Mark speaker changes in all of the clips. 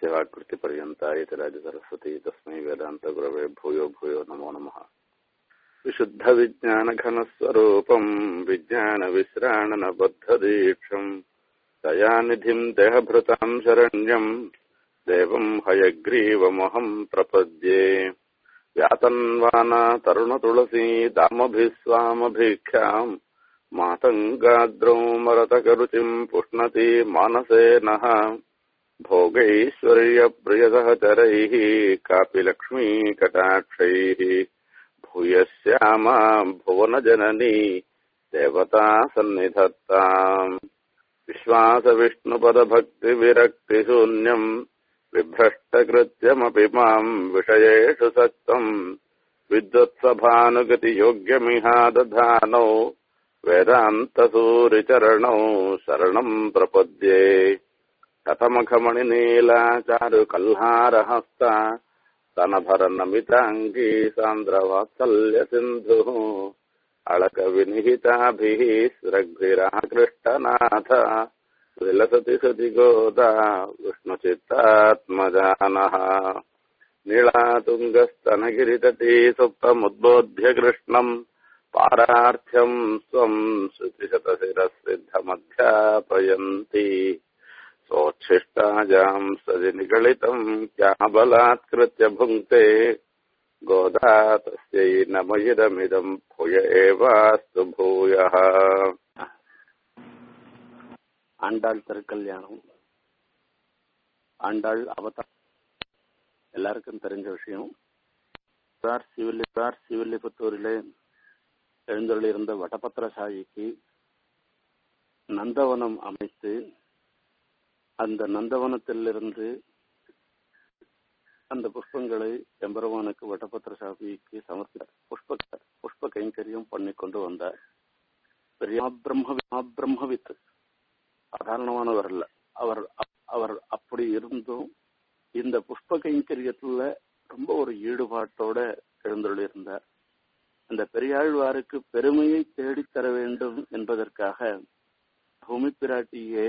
Speaker 1: यस्यवाकृतिपर्यन्ता इति राजसरस्वती तस्मै वेदान्तगुरवे भूयो भूयो नमो नमः विशुद्धविज्ञानघनस्वरूपम् विज्ञानविश्राणनबद्धदीक्षम् दयानिधिम् देहभृताम् शरण्यम् देवम् हयग्रीवमहम् प्रपद्ये व्यातन्वाना तरुणतुलसी दामभिः स्वामभिख्याम् मातङ्गाद्रौ मरतकरुचिम् पुष्णति मानसे नः भोगैश्वर्यप्रियसहचरैः कापि लक्ष्मी कटाक्षैः भूयस्यामा भुवनजननी देवता सन्निधत्ताम् विश्वासविष्णुपदभक्तिविरक्तिशून्यम् बिभ्रष्टकृत्यमपि माम् विषयेषु सक्तम् विद्वत्सभानुगतियोग्यमिहादधानौ वेदान्तसूरिचरणौ शरणम् प्रपद्ये कथमखमणिनीलाचारुकल्हारहस्ता स्तनभरनमिताङ्गी सान्द्रवात्सल्यसिन्धुः अळकविनिहिताभिः सुरग्भिराकृष्टनाथ विलसति सति गोदा विष्णुचित्तात्मजानः नीलातुङ्गस्तनगिरितटी सुप्तमुद्बोध्य कृष्णम् पारार्थ्यम् स्वम् श्रुतिशतशिरसिद्धमध्यापयन्ति सोच्छिष्टाजाम् सदि निगलितम् क्याबलात्कृत्य भुङ्क्ते गोदा तस्यै नमयिदमिदम् भूय एवास्तु भूयः
Speaker 2: ஆண்டாள் திருக்கல்யாணம் ஆண்டாள் அவதார் எல்லாருக்கும் தெரிஞ்ச விஷயம் சார் சிவில்லி சார் சிவில்லிபுத்தூரிலே எழுந்தருளிருந்த வடபத்திரசாயிக்கு நந்தவனம் அமைத்து அந்த நந்தவனத்திலிருந்து அந்த புஷ்பங்களை எம்பெருமானுக்கு வடபத்திரசாயிக்கு சமர்ப்பித்தார் புஷ்ப புஷ்ப கைங்கரியம் பண்ணி கொண்டு வந்தார் பெரியா பிரம்ம பிரம்மவித் சாதாரணமானவர் அல்ல அவர் அவர் அப்படி இருந்தும் இந்த புஷ்ப கைங்கரியத்துல ரொம்ப ஒரு ஈடுபாட்டோட எழுந்தருளிருந்தார் அந்த பெரியாழ்வாருக்கு பெருமையை தேடித்தர வேண்டும் என்பதற்காக பூமி பிராட்டியே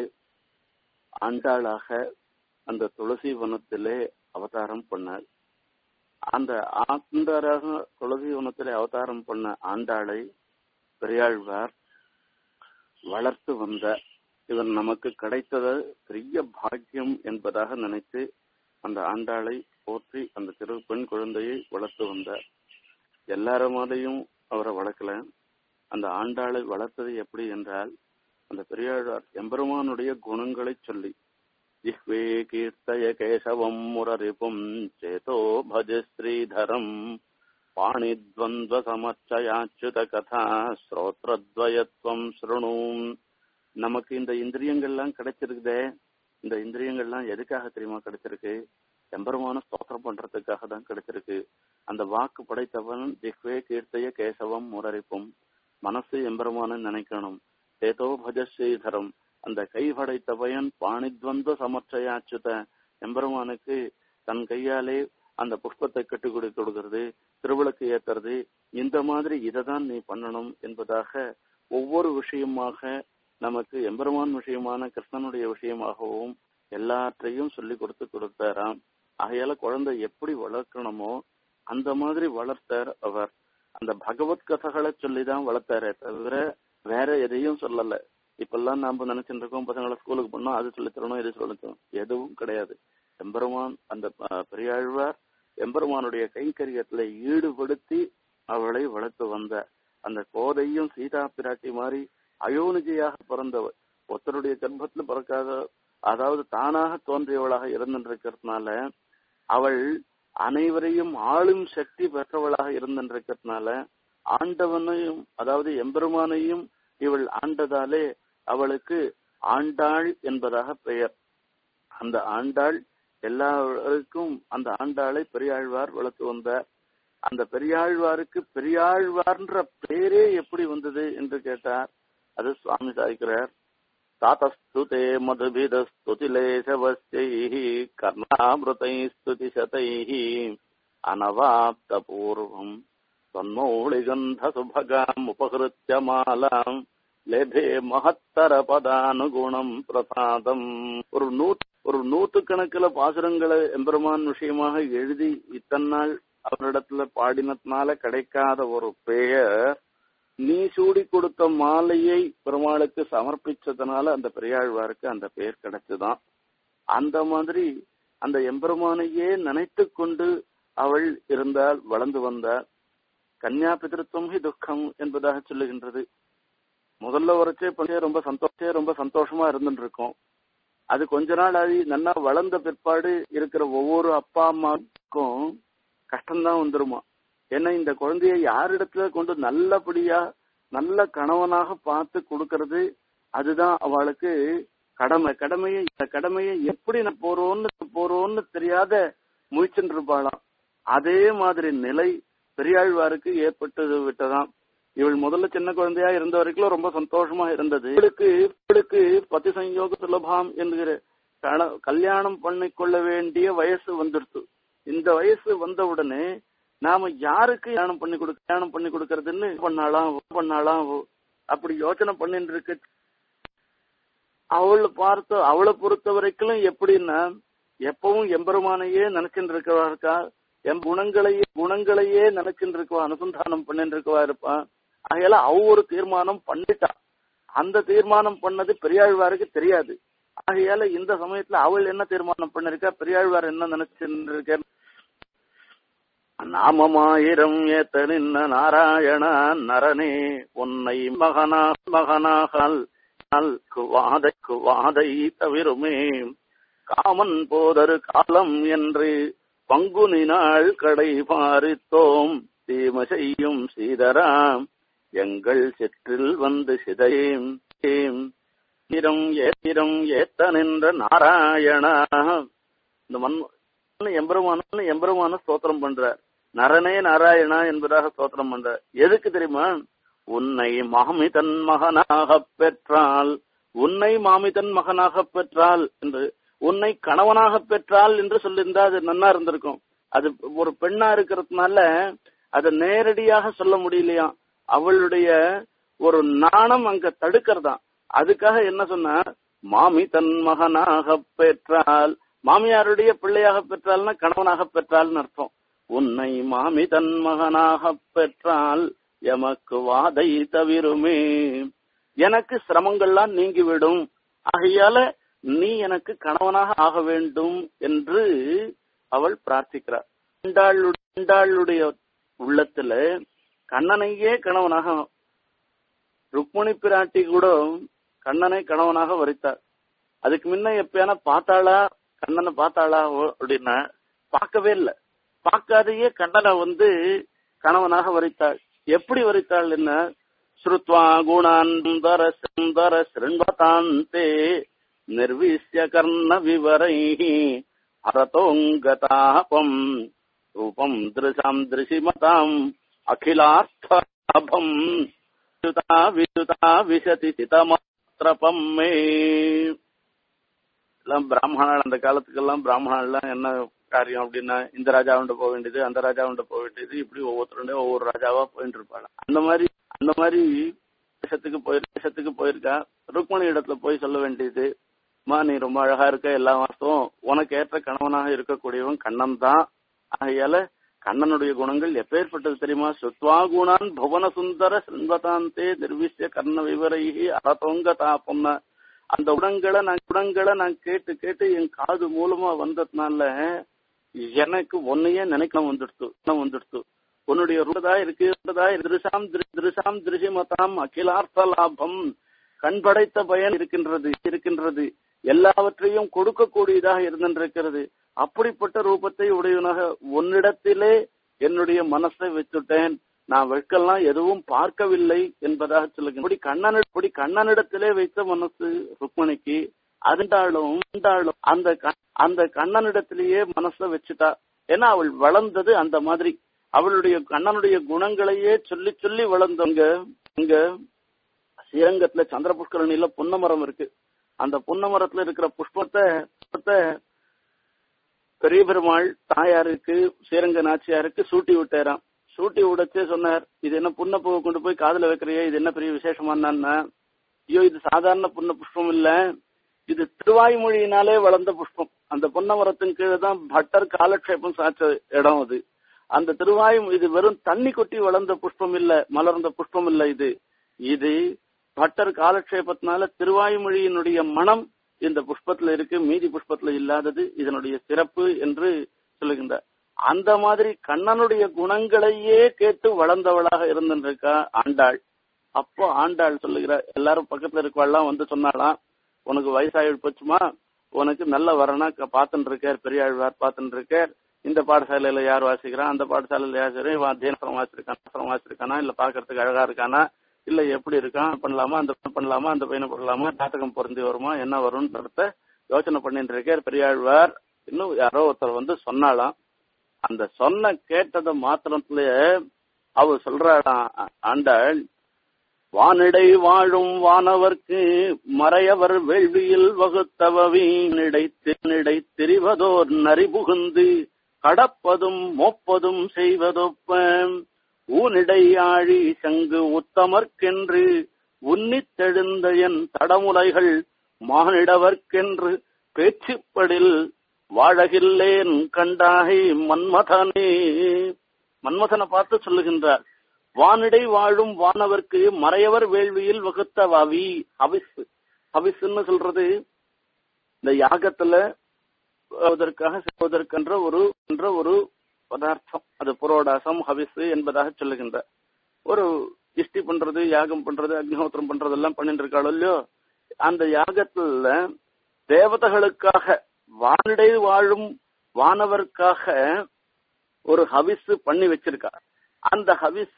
Speaker 2: ஆண்டாளாக அந்த துளசி வனத்திலே அவதாரம் பண்ணார் அந்த ஆண்டாராக துளசி வனத்திலே அவதாரம் பண்ண ஆண்டாளை பெரியாழ்வார் வளர்த்து வந்தார் இவர் நமக்கு கிடைத்தது பெரிய பாக்கியம் என்பதாக நினைத்து அந்த ஆண்டாளை போற்றி அந்த திரு பெண் குழந்தையை வளர்த்து வந்தார் எல்லாருமாலையும் அவரை வளர்க்கல அந்த ஆண்டாளை வளர்த்தது எப்படி என்றால் அந்த பெரியாழ்வார் எம்பெருமானுடைய குணங்களை சொல்லி ஜிஹ்வே கீர்த்தய கேசவம் முரரிபும் சேதோ பஜ ஸ்ரீதரம் பாணித்வந்த்வ சமர்ச்சயாச்சுத கதா ஸ்ரோத்ரத்வயத்வம் ஸ்ருணும் நமக்கு இந்த இந்திரியங்கள்லாம் கிடைச்சிருக்குதே இந்த இந்திரியங்கள்லாம் எதுக்காக தெரியுமா கிடைச்சிருக்கு எம்பெருமான ஸ்தோத்திரம் பண்றதுக்காக தான் கிடைச்சிருக்கு அந்த வாக்கு படைத்தவன் ஜிஹ்வே கீர்த்தைய கேசவம் முரரிப்பும் மனசு எம்பெருமான நினைக்கணும் சேதோ பஜ ஸ்ரீதரம் அந்த கை படைத்த பயன் பாணித்வந்த சமர்ச்சையாச்சுத எம்பெருமானுக்கு தன் கையாலே அந்த புஷ்பத்தை கட்டி கொடுக்கிறது திருவிளக்கு ஏத்துறது இந்த மாதிரி இதை தான் நீ பண்ணணும் என்பதாக ஒவ்வொரு விஷயமாக நமக்கு எம்பெருமான் விஷயமான கிருஷ்ணனுடைய விஷயமாகவும் எல்லாற்றையும் சொல்லி கொடுத்து கொடுத்தாராம் ஆகையால குழந்தை எப்படி வளர்க்கணுமோ அந்த மாதிரி வளர்த்தார் அவர் அந்த பகவத் கதைகளை சொல்லிதான் வளர்த்தாரே தவிர வேற எதையும் சொல்லல இப்பெல்லாம் நாம நினைச்சிட்டு இருக்கோம் பசங்களை ஸ்கூலுக்கு போனோம் அது சொல்லி தரணும் இது சொல்லி தரணும் எதுவும் கிடையாது எம்பெருமான் அந்த பெரியாழ்வார் எம்பெருமானுடைய கைங்கரியத்துல ஈடுபடுத்தி அவளை வளர்த்து வந்த அந்த கோதையும் சீதா பிராட்டி மாதிரி அயோனிஜையாக பிறந்தவர் ஒருத்தருடைய கர்ப்பத்துல பிறக்காத அதாவது தானாக தோன்றியவளாக இருந்திருக்கிறதுனால அவள் அனைவரையும் ஆளும் சக்தி பெற்றவளாக இருந்திருக்கிறதுனால ஆண்டவனையும் அதாவது எம்பெருமானையும் இவள் ஆண்டதாலே அவளுக்கு ஆண்டாள் என்பதாக பெயர் அந்த ஆண்டாள் எல்லாருக்கும் அந்த ஆண்டாளை பெரியாழ்வார் வளர்த்து வந்தார் அந்த பெரியாழ்வாருக்கு பெரியாழ்வார்ன்ற பேரே எப்படி வந்தது என்று கேட்டார் அது சுவாமி சாய்க்கிறார் தாத்தஸ்துதே மதுபிதஸ்துதிலேசவஸ்தைः கர்ணாமிருதைः ஸ்துதிசதைः அனவாப்தபூர்வம் தொன்மௌளிகந்தசுபகாம் உபகிருத்திய மாலாம் லேபே மகத்தர பதானுகுணம் பிரசாதம் ஒரு நூற்று ஒரு நூத்துக்கணக்கில் பாசுரங்களை எம்பெருமான் விஷயமாக எழுதி இத்தனை நாள் அவரிடத்துல பாடினதுனால கிடைக்காத ஒரு பெயர் நீ சூடி கொடுத்த மாலையை பெருமாளுக்கு சமர்ப்பிச்சதுனால அந்த பெரியாழ்வாருக்கு அந்த பெயர் கிடைச்சுதான் அந்த மாதிரி அந்த எம்பெருமானையே நினைத்து கொண்டு அவள் இருந்தால் வளர்ந்து வந்தாள் கன்யா பிதிருத்தம் ஹி துக்கம் என்பதாக சொல்லுகின்றது முதல்ல வரைச்சே பண்ணே ரொம்ப சந்தோஷே ரொம்ப சந்தோஷமா இருந்துட்டு இருக்கோம் அது கொஞ்ச நாள் ஆகி நல்லா வளர்ந்த பிற்பாடு இருக்கிற ஒவ்வொரு அப்பா அம்மாவுக்கும் கஷ்டம்தான் வந்துருமா ஏன்னா இந்த குழந்தைய யாரிடத்துல கொண்டு நல்லபடியா நல்ல கணவனாக பார்த்து கொடுக்கறது அதுதான் அவளுக்கு கடமை கடமையை இந்த கடமையை எப்படி நான் போறோம்னு போறோம்னு தெரியாத முயற்சின்னு இருப்பாளாம் அதே மாதிரி நிலை பெரியாழ்வாருக்கு ஏற்பட்டு விட்டதாம் இவள் முதல்ல சின்ன குழந்தையா இருந்த வரைக்கும் ரொம்ப சந்தோஷமா இருந்தது இவளுக்கு இவளுக்கு பதி சஞ்சோக சுலபாம் என்கிற கல்யாணம் பண்ணிக்கொள்ள வேண்டிய வயசு வந்துடுச்சு இந்த வயசு வந்த உடனே நாம யாருக்கு கல்யாணம் பண்ணி கொடுக்க கல்யாணம் பண்ணி கொடுக்கறதுன்னு பண்ணாலாம் பண்ணாலாம் அப்படி யோசனை பண்ணிட்டு இருக்கு அவளை பார்த்த அவளை பொறுத்த வரைக்கும் எப்படின்னா எப்பவும் எம்பெருமானையே நினைச்சுட்டு இருக்கவா இருக்கா என் குணங்களையே குணங்களையே நினைச்சுட்டு இருக்கவா அனுசந்தானம் பண்ணிட்டு இருக்கவா இருப்பான் ஆகையால அவ ஒரு தீர்மானம் பண்ணிட்டா அந்த தீர்மானம் பண்ணது பெரியாழ்வாருக்கு தெரியாது ஆகையால இந்த சமயத்துல அவள் என்ன தீர்மானம் பண்ணிருக்கா பெரியாழ்வார் என்ன நினைச்சுட்டு இருக்க நாமமாயிரம் ஏத்த நின்ன நாராயண நரனே உன்னை மகனா மகனாகல் வாதைக்கு வாதை தவிருமே காமன் போதரு காலம் என்று பங்குனினாள் கடை பாரித்தோம் தீம செய்யும் சீதராம் எங்கள் சிற்றில் வந்து சிதையும் திரம் ஏத்திரம் ஏத்த நின்ற நாராயண இந்த மண் எம்பெருமான எம்பெருமான ஸ்தோத்திரம் பண்ற நரனே நாராயணா என்பதாக ஸ்தோத்திரம் பண்ற எதுக்கு தெரியுமா உன்னை மாமிதன் மகனாக பெற்றால் உன்னை மாமிதன் மகனாக பெற்றால் என்று உன்னை கணவனாக பெற்றால் என்று சொல்லியிருந்தா அது நன்னா இருந்திருக்கும் அது ஒரு பெண்ணா இருக்கிறதுனால அதை நேரடியாக சொல்ல முடியலையா அவளுடைய ஒரு நாணம் அங்க தடுக்கிறதா அதுக்காக என்ன சொன்னா மாமி தன் மகனாக பெற்றால் மாமியாருடைய பிள்ளையாக பெற்றால்னா கணவனாக பெற்றால்னு அர்த்தம் உன்னை மாமி தன் மகனாக பெற்றால் எமக்கு வாதை தவிருமே எனக்கு சிரமங்கள்லாம் நீங்கிவிடும் ஆகையால நீ எனக்கு கணவனாக ஆக வேண்டும் என்று அவள் பிரார்த்திக்கிறார் கண்டாளுடைய உள்ளத்துல கண்ணனையே கணவனாக ருக்மணி பிராட்டி கூட கண்ணனை கணவனாக வரித்தார் அதுக்கு முன்ன எப்பயான பார்த்தாளா கண்ணனை பார்த்தாளா அப்படின்னா பார்க்கவே இல்லை பார்க்காதையே கண்ணனை வந்து கணவனாக வரித்தாள் எப்படி வரித்தாள் என்ன ஸ்ருத்வா குணான் சுந்தர சுந்தர சிருண்வதாந்தே நிர்விசிய கர்ண விவரை அரதோங்கதாபம் ரூபம் திருஷாம் திருஷிமதாம் அகிலார்த்தபம் விசுதா விசுதா விசதி சிதமாத்திரபம் மே எல்லாம் பிராமணால் அந்த காலத்துக்கெல்லாம் பிராமணாலாம் என்ன காரியம் அப்படின்னா இந்த ராஜாவுண்ட போக வேண்டியது அந்த ராஜாவுண்ட போக வேண்டியது இப்படி ஒவ்வொருத்தருடைய ஒவ்வொரு ராஜாவா போயிட்டு இருப்பாங்க அந்த மாதிரி அந்த மாதிரி தேசத்துக்கு போய் தேசத்துக்கு போயிருக்கா ருக்மணி இடத்துல போய் சொல்ல வேண்டியது மா நீ ரொம்ப அழகா இருக்க எல்லா வாஸ்தவம் உனக்கு ஏற்ற கணவனாக இருக்கக்கூடியவன் கண்ணன் தான் ஆகையால கண்ணனுடைய குணங்கள் எப்பேற்பட்டது தெரியுமா சுத்வா குணான் புவன சுந்தர சின்பதாந்தே நிர்விசிய கர்ண விவரைகி அரதோங்க தாப்பம்னா அந்த குணங்களை நான் குணங்களை நான் கேட்டு கேட்டு என் காது மூலமா வந்ததுனால எனக்கு ஒன்னையே நினைக்க வந்துடுத்து வந்துடுத்து உன்னுடைய ரூபதா இருக்கு திருசாம் திருசாம் திருஷிமதாம் அகிலார்த்த லாபம் கண் படைத்த பயன் இருக்கின்றது இருக்கின்றது எல்லாவற்றையும் கொடுக்கக்கூடியதாக இருந்திருக்கிறது அப்படிப்பட்ட ரூபத்தை உடையவனாக உன்னிடத்திலே என்னுடைய மனசை வச்சுட்டேன் நான் வெட்கெல்லாம் எதுவும் பார்க்கவில்லை என்பதாக சொல்லுங்க இப்படி கண்ணன் இப்படி கண்ணனிடத்திலே வைத்த மனசு ருக்மணிக்கு அதுண்டாலும் அந்த அந்த கண்ணனிடத்திலேயே மனசை வச்சுட்டா ஏன்னா அவள் வளர்ந்தது அந்த மாதிரி அவளுடைய கண்ணனுடைய குணங்களையே சொல்லி சொல்லி வளர்ந்தவங்க இங்க ஸ்ரீரங்கத்துல சந்திர புஷ்கரணியில புன்னமரம் இருக்கு அந்த புன்னமரத்துல இருக்கிற புஷ்பத்தை புஷ்பத்தை பெரிய பெருமாள் தாயாருக்கு ஸ்ரீரங்க நாச்சியாருக்கு சூட்டி விட்டாராம் சூட்டி விடச்சே சொன்னார் இது என்ன புண்ண பூவை கொண்டு போய் காதுல வைக்கிறியே இது என்ன பெரிய விசேஷமானா ஐயோ இது சாதாரண புண்ண புஷ்பம் இல்ல இது திருவாய்மொழியினாலே வளர்ந்த புஷ்பம் அந்த பொன்னமரத்தின் கீழே தான் பட்டர் காலக்ஷேபம் சாச்ச இடம் அது அந்த திருவாய் இது வெறும் தண்ணி கொட்டி வளர்ந்த புஷ்பம் இல்ல மலர்ந்த புஷ்பம் இல்ல இது இது பட்டர் காலக்ஷேபத்தினால திருவாய்மொழியினுடைய மனம் இந்த புஷ்பத்துல இருக்கு மீதி புஷ்பத்துல இல்லாதது இதனுடைய சிறப்பு என்று சொல்லுகின்றார் அந்த மாதிரி கண்ணனுடைய குணங்களையே கேட்டு வளர்ந்தவளாக இருந்திருக்கா ஆண்டாள் அப்போ ஆண்டாள் சொல்லுகிறார் எல்லாரும் பக்கத்துல இருக்கவாள்லாம் வந்து சொன்னாலாம் உனக்கு வயசாகி போச்சுமா உனக்கு நல்ல வரனா பாத்துட்டு இருக்கார் பெரியாழ்வார் பாத்துட்டு இருக்கார் இந்த பாடசாலையில யார் வாசிக்கிறான் அந்த பாடசாலையில யார் சரி இவன் அத்தியனம் வாசிச்சிருக்கானா வாசிச்சிருக்கானா இல்ல பாக்குறதுக்கு அழகா இருக்கானா இல்ல எப்படி இருக்கான் பண்ணலாமா அந்த பையனை பண்ணலாமா அந்த பையனை பண்ணலாமா ஜாத்தகம் பொருந்தி வருமா என்ன வரும்ன்றத யோசனை பண்ணிட்டு இருக்கார் பெரியாழ்வார் இன்னும் யாரோ ஒருத்தர் வந்து சொன்னாலாம் அந்த சொன்ன கேட்டத மாத்திரத்திலேயே அவ சொல்றாளாம் ஆண்டாள் வானிடை வாழும் வானவர்க்கு மறையவர் வேள்வியில் வகுத்தவவி நிடை நிடை தெரிவதோர் நரி புகுந்து கடப்பதும் மோப்பதும் செய்வதொப்ப ஊனிடை ஆழி சங்கு உத்தமர்க்கென்று உன்னித்தெழுந்த என் தடமுலைகள் மானிடவர்க்கென்று பேச்சுப்படில் வாழகில்லேன் கண்டாகை மன்மதனே மன்மதனை பார்த்து சொல்லுகின்றார் வானிடை வாழும் வானவர்க்கு மறையவர் வேள்வியில் வகுத்த வாவி ஹவிஸ் ஹவிஸ்ன்னு சொல்றது இந்த யாகத்துல அதற்காக செய்வதற்கென்ற ஒரு என்ற ஒரு பதார்த்தம் அது புரோடாசம் ஹவிஸ் என்பதாக சொல்லுகின்ற ஒரு இஷ்டி பண்றது யாகம் பண்றது அக்னிஹோத்திரம் பண்றது எல்லாம் பண்ணிட்டு இருக்காளோ இல்லையோ அந்த யாகத்துல தேவதைகளுக்காக வானிடை வாழும் வானவருக்காக ஒரு ஹவிஸ் பண்ணி வச்சிருக்கா அந்த ஹவிஸ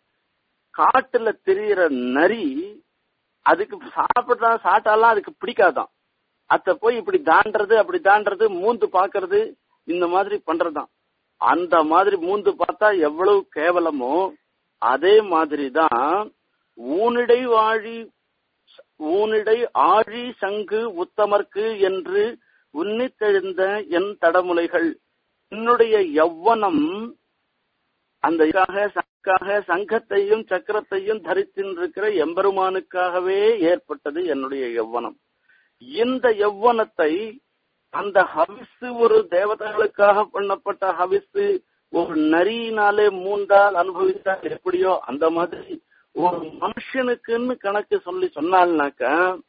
Speaker 2: காட்டுல தெரியிற நரி அதுக்கு சாப்பிட்டா சாட்டாலாம் அதுக்கு பிடிக்காதான் அத போய் இப்படி தாண்டறது அப்படி தாண்டறது மூந்து பாக்குறது இந்த மாதிரி பண்றதுதான் அந்த மாதிரி மூந்து பார்த்தா எவ்வளவு கேவலமோ அதே மாதிரிதான் ஊனிடை வாழி ஊனிடை ஆழி சங்கு உத்தமர்க்கு என்று உன்னித்தெழுந்த என் தடமுலைகள் என்னுடைய யவ்வனம் அந்த சங்காக சங்கத்தையும் சக்கரத்தையும் தரித்திருக்கிற எம்பெருமானுக்காகவே ஏற்பட்டது என்னுடைய யவ்வனம் இந்த யவ்வனத்தை அந்த ஹவிசு ஒரு தேவதைகளுக்காக பண்ணப்பட்ட ஹவிசு ஒரு நரியினாலே மூந்தால் அனுபவித்தால் எப்படியோ அந்த மாதிரி ஒரு மனுஷனுக்குன்னு கணக்கு சொல்லி சொன்னால்னாக்க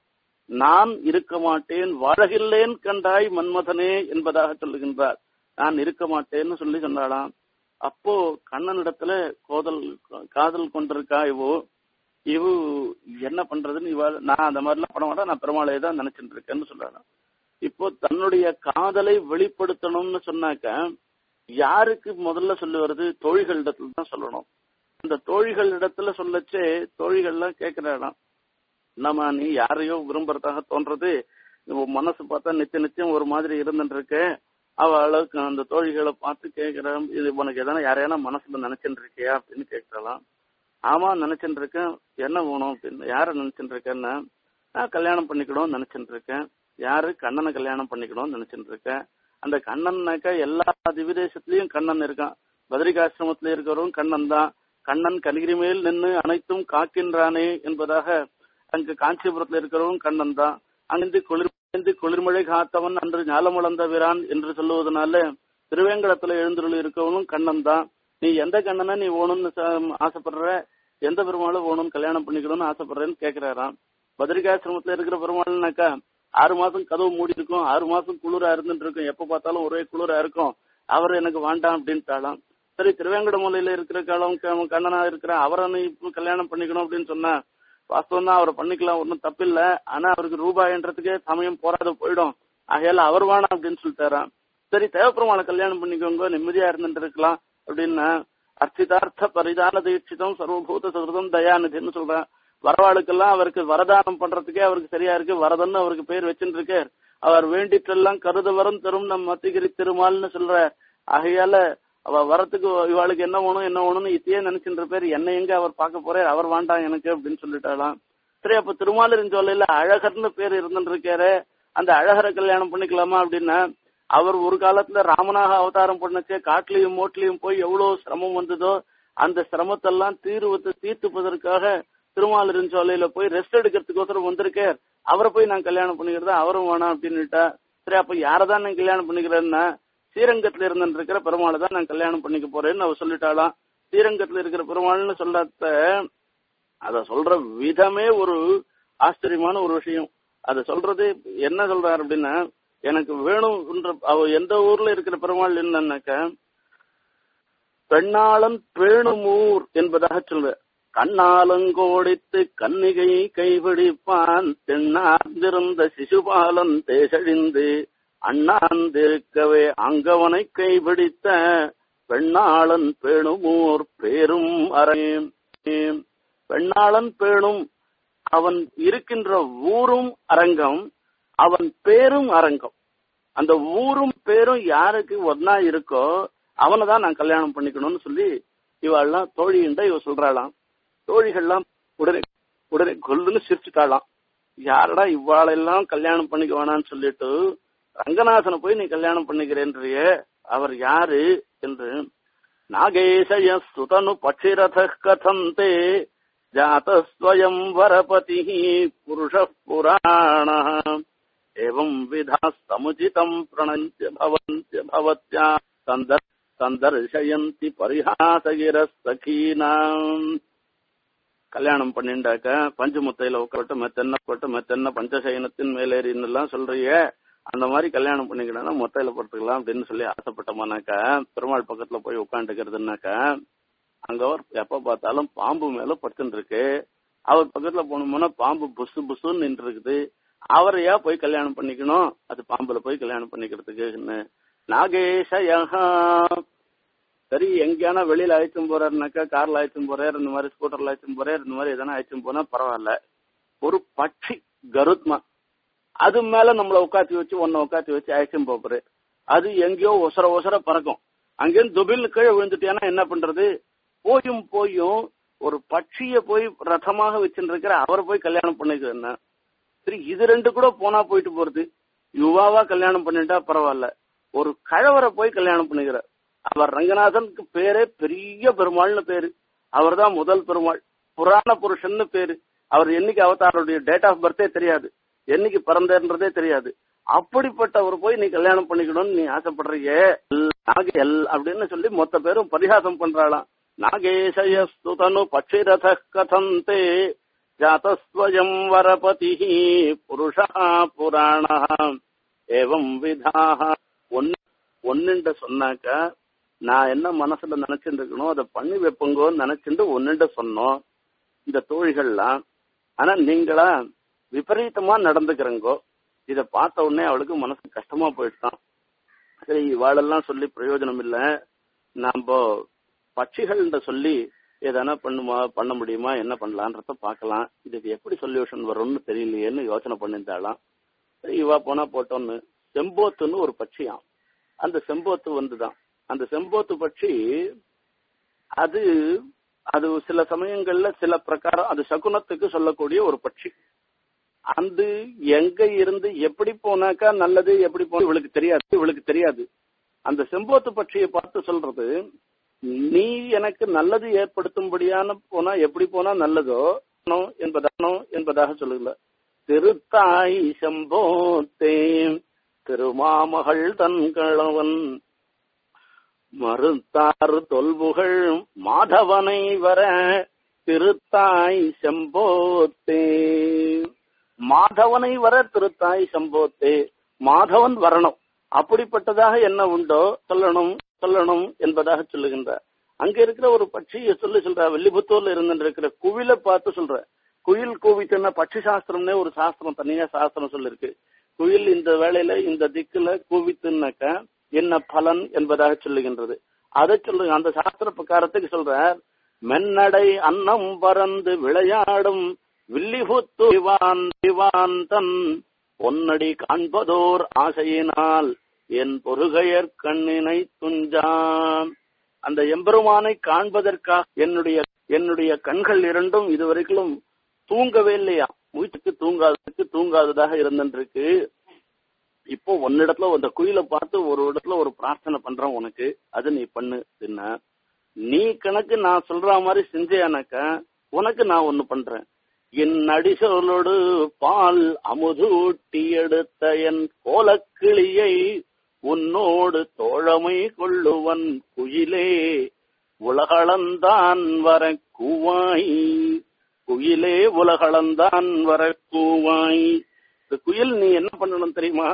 Speaker 2: நான் இருக்க மாட்டேன் வாழகில்லேன் கண்டாய் மன்மதனே என்பதாக சொல்லுகின்றார் நான் இருக்க மாட்டேன்னு சொல்லி சொன்னாலாம் அப்போ கண்ணனிடத்துல கோதல் காதல் கொண்டிருக்கா இவோ இவு என்ன பண்றதுன்னு இவ நான் அந்த மாதிரிலாம் பண்ண மாட்டேன் நான் பெருமாளையே தான் நினைச்சிட்டு இருக்கேன்னு சொல்றாங்க இப்போ தன்னுடைய காதலை வெளிப்படுத்தணும்னு சொன்னாக்க யாருக்கு முதல்ல சொல்லி வருது தோழிகளிடத்துல தான் சொல்லணும் அந்த தோழிகள் இடத்துல சொல்லச்சே தோழிகள்லாம் கேட்கிற இடம் நம்ம நீ யாரையோ விரும்புறதாக தோன்றது மனசு பார்த்தா நித்திய நித்தியம் ஒரு மாதிரி இருந்துட்டு இருக்க அவளுக்கு அந்த தோழிகளை பார்த்து கேட்கிறேன் இது உனக்கு எதனா யாரையானா மனசுல நினைச்சுட்டு இருக்கியா அப்படின்னு கேட்கலாம் ஆமா நினைச்சுட்டு இருக்கேன் என்ன வேணும் அப்படின்னு யார நினைச்சுட்டு இருக்கேன்னா நான் கல்யாணம் பண்ணிக்கணும்னு நினைச்சுட்டு இருக்கேன் யாரு கண்ணனை கல்யாணம் பண்ணிக்கணும்னு நினைச்சுட்டு இருக்கேன் அந்த கண்ணன்னாக்கா எல்லா திவிதேசத்திலயும் கண்ணன் இருக்கான் பத்ரிகாசிரமத்துல இருக்கிறவரும் கண்ணன் தான் கண்ணன் கலிகிரி மேல் நின்று அனைத்தும் காக்கின்றானே என்பதாக அங்கு காஞ்சிபுரத்துல இருக்கிறவரும் கண்ணன் தான் அங்கிருந்து குளிர்ந்து குளிர்மழை காத்தவன் அன்று ஞாலமுழந்த வீரான் என்று சொல்லுவதனால திருவேங்கடத்துல எழுந்துள்ள இருக்கவனும் கண்ணன் தான் நீ எந்த கண்ணனை நீ ஓணும்னு ஆசைப்படுற எந்த பெருமாளும் ஓணும்னு கல்யாணம் பண்ணிக்கணும்னு ஆசைப்படுறேன்னு கேக்குறாராம் பத்ரிகாசிரமத்துல இருக்கிற பெருமாள்னாக்கா ஆறு மாசம் கதவு மூடி இருக்கும் ஆறு மாசம் குளிரா இருந்துட்டு இருக்கும் எப்ப பார்த்தாலும் ஒரே குளிரா இருக்கும் அவர் எனக்கு வேண்டாம் அப்படின்ட்டாலாம் சரி திருவேங்கடமலையில இருக்கிற காலம் கண்ணனா இருக்கிற அவரை நீ இப்போ கல்யாணம் பண்ணிக்கணும் அப்படின்னு சொன்னா வாஸ்தவம் தான் அவரை பண்ணிக்கலாம் ஒன்றும் தப்பில்ல ஆனா அவருக்கு ரூபாயன்றதுக்கே சமயம் போராத போயிடும் ஆகையால அவர் வேணாம் அப்படின்னு சொல்லிட்டாராம் சரி தேவப்பெருமான கல்யாணம் பண்ணிக்கோங்க நிம்மதியா இருந்துட்டு இருக்கலாம் அப்படின்னா அர்ச்சிதார்த்த பரிதான தீட்சிதம் சர்வபூத சதுரதம் தயாநிதின்னு சொல்றேன் வரவாளுக்கெல்லாம் அவருக்கு வரதானம் பண்றதுக்கே அவருக்கு சரியா இருக்கு வரதன்னு அவருக்கு பேர் வச்சுட்டு இருக்கார் அவர் வேண்டிட்டெல்லாம் கருத வரம் தரும் நம் மத்திகிரி திருமால்னு சொல்ற ஆகையால அவ வரத்துக்கு இவாளுக்கு என்ன வேணும் என்ன வேணும்னு இத்தையே நினைச்சுட்டு பேர் என்ன எங்க அவர் பார்க்க போறார் அவர் வேண்டாம் எனக்கு அப்படின்னு சொல்லிட்டாலாம் சரி அப்ப திருமாலின் சொல்லையில அழகர்னு பேர் இருந்துட்டு இருக்காரு அந்த அழகரை கல்யாணம் பண்ணிக்கலாமா அப்படின்னா அவர் ஒரு காலத்துல ராமனாக அவதாரம் பண்ணச்சு காட்டுலயும் மோட்லயும் போய் எவ்வளவு சிரமம் வந்ததோ அந்த சிரமத்தெல்லாம் தீர்வத்தை தீர்த்துப்பதற்காக திருமாலின் சோலையில போய் ரெஸ்ட் எடுக்கிறதுக்கோசரம் வந்திருக்கார் அவரை போய் நான் கல்யாணம் பண்ணிக்கிறதா அவரும் வேணாம் அப்படின்னுட்டா சரி அப்ப யாரதான் நான் கல்யாணம் பண்ணிக்கிறேன்னா ஸ்ரீரங்கத்துல இருந்துட்டு இருக்கிற பெருமாளை தான் நான் கல்யாணம் பண்ணிக்க போறேன்னு அவ சொல்லிட்டாளாம் ஸ்ரீரங்கத்துல இருக்கிற பெருமாள்னு சொல்லாத அத சொல்ற விதமே ஒரு ஆச்சரியமான ஒரு விஷயம் அத சொல்றது என்ன சொல்றாரு அப்படின்னா எனக்கு வேணும்ன்ற அவ எந்த ஊர்ல இருக்கிற பெருமாள் என்னன்னாக்க பெண்ணாளன் பேணுமூர் என்பதாக சொல்ற கண்ணாலங்கோடித்து கன்னிகை கைபிடிப்பான் தென்னார்ந்திருந்த சிசுபாலன் தேசழிந்து அண்ணாந்திருக்கவே அங்கவனை கைபிடித்த பெண்ணாளன் பேணுமூர் பேரும் அறையும் பெண்ணாளன் பேணும் அவன் இருக்கின்ற ஊரும் அரங்கம் அவன் பேரும் அரங்கம் அந்த ஊரும் பேரும் யாருக்கு ஒன்னா இருக்கோ அவனை தான் நான் கல்யாணம் பண்ணிக்கணும்னு சொல்லி இவாள்லாம் தோழின்டா இவ சொல்றாளாம் தோழிகள்லாம் உடனே உடனே கொல்லுன்னு சிரிச்சுட்டாளாம் யாரடா இவாளெல்லாம் கல்யாணம் பண்ணிக்க வேணாம்னு சொல்லிட்டு ரங்கநாதனை போய் நீ கல்யாணம் பண்ணிக்கிறேன்றிய அவர் யாரு என்று நாகேசய சுதனு பட்சிரத கதந்தே ஜாத்தஸ்வயம் வரபதி புருஷ புராண एवं विधा समुचितम् प्रणन्त्य भवन्त्य भवत्या सन्दर् சந்தர்ஷயந்தி பரிஹாசகிரஸ்தகீனாம் கல்யாணம் பண்ணிண்டாக்க பஞ்சமுத்தையில உட்காட்டு மெத்தென்ன போட்டு மெத்தென்ன பஞ்சசயனத்தின் மேலேறின்னு எல்லாம் சொல்றிய அந்த மாதிரி கல்யாணம் பண்ணிக்கிட்டா மொத்தையில படுத்துக்கலாம் அப்படின்னு சொல்லி ஆசைப்பட்டோமானாக்கா பெருமாள் பக்கத்துல போய் உட்காந்துக்கிறதுனாக்கா அங்க அவர் எப்ப பார்த்தாலும் பாம்பு மேல படுத்துட்டு இருக்கு அவர் பக்கத்துல போனோம்னா பாம்பு புசு புசுன்னு நின்று இருக்குது அவரையா போய் கல்யாணம் பண்ணிக்கணும் அது பாம்புல போய் கல்யாணம் பண்ணிக்கிறதுக்கு நாகேஷயா சரி எங்கேயானா வெளியில அழைச்சும் போறாருனாக்கா கார்ல அழைச்சும் போறாரு இந்த மாதிரி ஸ்கூட்டர்ல அழைச்சும் போறாரு இந்த மாதிரி எதனா அழைச்சும் போனா பரவாயில்ல ஒரு பட்சி கருத்மா அது மேல நம்மள உட்காத்தி வச்சு ஒன்ன உட்காத்தி வச்சு அழைச்சும் போறாரு அது எங்கேயோ ஒசர ஒசர பறக்கும் அங்கேருந்து துபில் கீழே விழுந்துட்டியானா என்ன பண்றது போயும் போயும் ஒரு பட்சிய போய் ரதமாக வச்சுட்டு இருக்கிற அவரை போய் கல்யாணம் பண்ணிக்கிறேன்னா சரி இது ரெண்டு கூட போனா போயிட்டு போறது யுவாவா கல்யாணம் பண்ணிட்டா பரவாயில்ல ஒரு கழவரை போய் கல்யாணம் பண்ணிக்கிற அவர் ரங்கநாதனுக்கு பேரே பெரிய பெருமாள்னு பேரு அவர் தான் முதல் பெருமாள் புராண புருஷன்னு பேரு அவர் என்னைக்கு அவதாருடைய டேட் ஆஃப் பர்த்தே தெரியாது என்னைக்கு பிறந்தன்றதே தெரியாது அப்படிப்பட்டவர் போய் நீ கல்யாணம் பண்ணிக்கணும்னு நீ ஆசைப்படுறியே நாக எல் அப்படின்னு சொல்லி மொத்த பேரும் பரிகாசம் பண்றாளாம் நாகேசயஸ்துதனு பட்சிரத கதந்தே ஜாத்தஸ்வயம் வரபதி புருஷா புராண ஏவம் விதாக ஒன்னுண்ட சொன்னாக்க நான் என்ன மனசுல நினைச்சிட்டு இருக்கணும் அதை பண்ணி வைப்பங்கோன்னு நினைச்சிட்டு ஒன்னுண்ட சொன்னோம் இந்த தோழிகள்லாம் ஆனா நீங்களா விபரீதமா நடந்துக்கிறங்கோ இத பார்த்த உடனே அவளுக்கு மனசு கஷ்டமா போயிட்டான் சரி இவாளெல்லாம் சொல்லி பிரயோஜனம் இல்ல நாம பட்சிகள்ன்ற சொல்லி எதனா பண்ணுமா பண்ண முடியுமா என்ன பண்ணலான்றத பார்க்கலாம் இதுக்கு எப்படி சொல்யூஷன் வரும்னு தெரியலையேன்னு யோசனை பண்ணியிருந்தாலாம் இவா போனா போட்டோன்னு செம்போத்துன்னு ஒரு பட்சியாம் அந்த செம்போத்து வந்துதான் அந்த செம்போத்து பட்சி அது அது சில சமயங்கள்ல சில பிரகாரம் அது சகுனத்துக்கு சொல்லக்கூடிய ஒரு பட்சி அந்த எங்க இருந்து எப்படி போனாக்கா நல்லது எப்படி போன இவளுக்கு தெரியாது இவளுக்கு தெரியாது அந்த செம்போத்து பட்சியை பார்த்து சொல்றது நீ எனக்கு நல்லது ஏற்படுத்தும்படியான போனா எப்படி போனா நல்லதோ என்பதானோ என்பதாக சொல்லுங்க திருத்தாய் செம்போத்தே திருமாமகள் தன் கணவன் மறுத்தார் தொல்புகள் மாதவனை வர திருத்தாய் செம்போத்தே மாதவனை வர திருத்தாய் செம்போத்தே மாதவன் வரணும் அப்படிப்பட்டதாக என்ன உண்டோ சொல்லணும் சொல்லணும் என்பதாக சொல்லுகின்றார் அங்க இருக்கிற ஒரு பட்சியை சொல்லி சொல்ற வெள்ளிபுத்தூர்ல இருந்து இருக்கிற குவில பார்த்து சொல்ற குயில் கூவிட்டுன்னா பட்சி சாஸ்திரம்னே ஒரு சாஸ்திரம் தனியா சாஸ்திரம் சொல்லிருக்கு குயில் இந்த வேளையில இந்த திக்குல கூவித்துனாக்க என்ன பலன் என்பதாக சொல்லுகின்றது அதை சொல்லுங்க அந்த சாஸ்திர பிரகாரத்துக்கு சொல்ற மென்னடை அன்னம் பறந்து விளையாடும் வில்லிபுத்து திவான் திவான் தன் பொன்னடி காண்பதோர் ஆசையினால் என் பொறுகையர் கண்ணினை துஞ்சான் அந்த எம்பெருமானை காண்பதற்காக என்னுடைய என்னுடைய கண்கள் இரண்டும் இதுவரைக்கும் தூங்கவே இல்லையா மூச்சுக்கு தூங்காததுக்கு தூங்காததாக இருந்துருக்கு இப்போ ஒன்னிடத்துல அந்த குயில பார்த்து ஒரு இடத்துல ஒரு பிரார்த்தனை பண்றேன் உனக்கு அது நீ பண்ணு என்ன நீ கணக்கு நான் சொல்ற மாதிரி செஞ்சேனாக்கா உனக்கு நான் ஒண்ணு பண்றேன் இந்நடிசொலொடு பால் அமுதூட்டி எடுத்த என் கோலக்கிளியை உன்னோடு தோழமை கொள்ளுவன் குயிலே உலகளந்தான் வர கூவாய் குயிலே உலகளந்தான் வர கூவாய் இந்த குயில் நீ என்ன பண்ணணும் தெரியுமா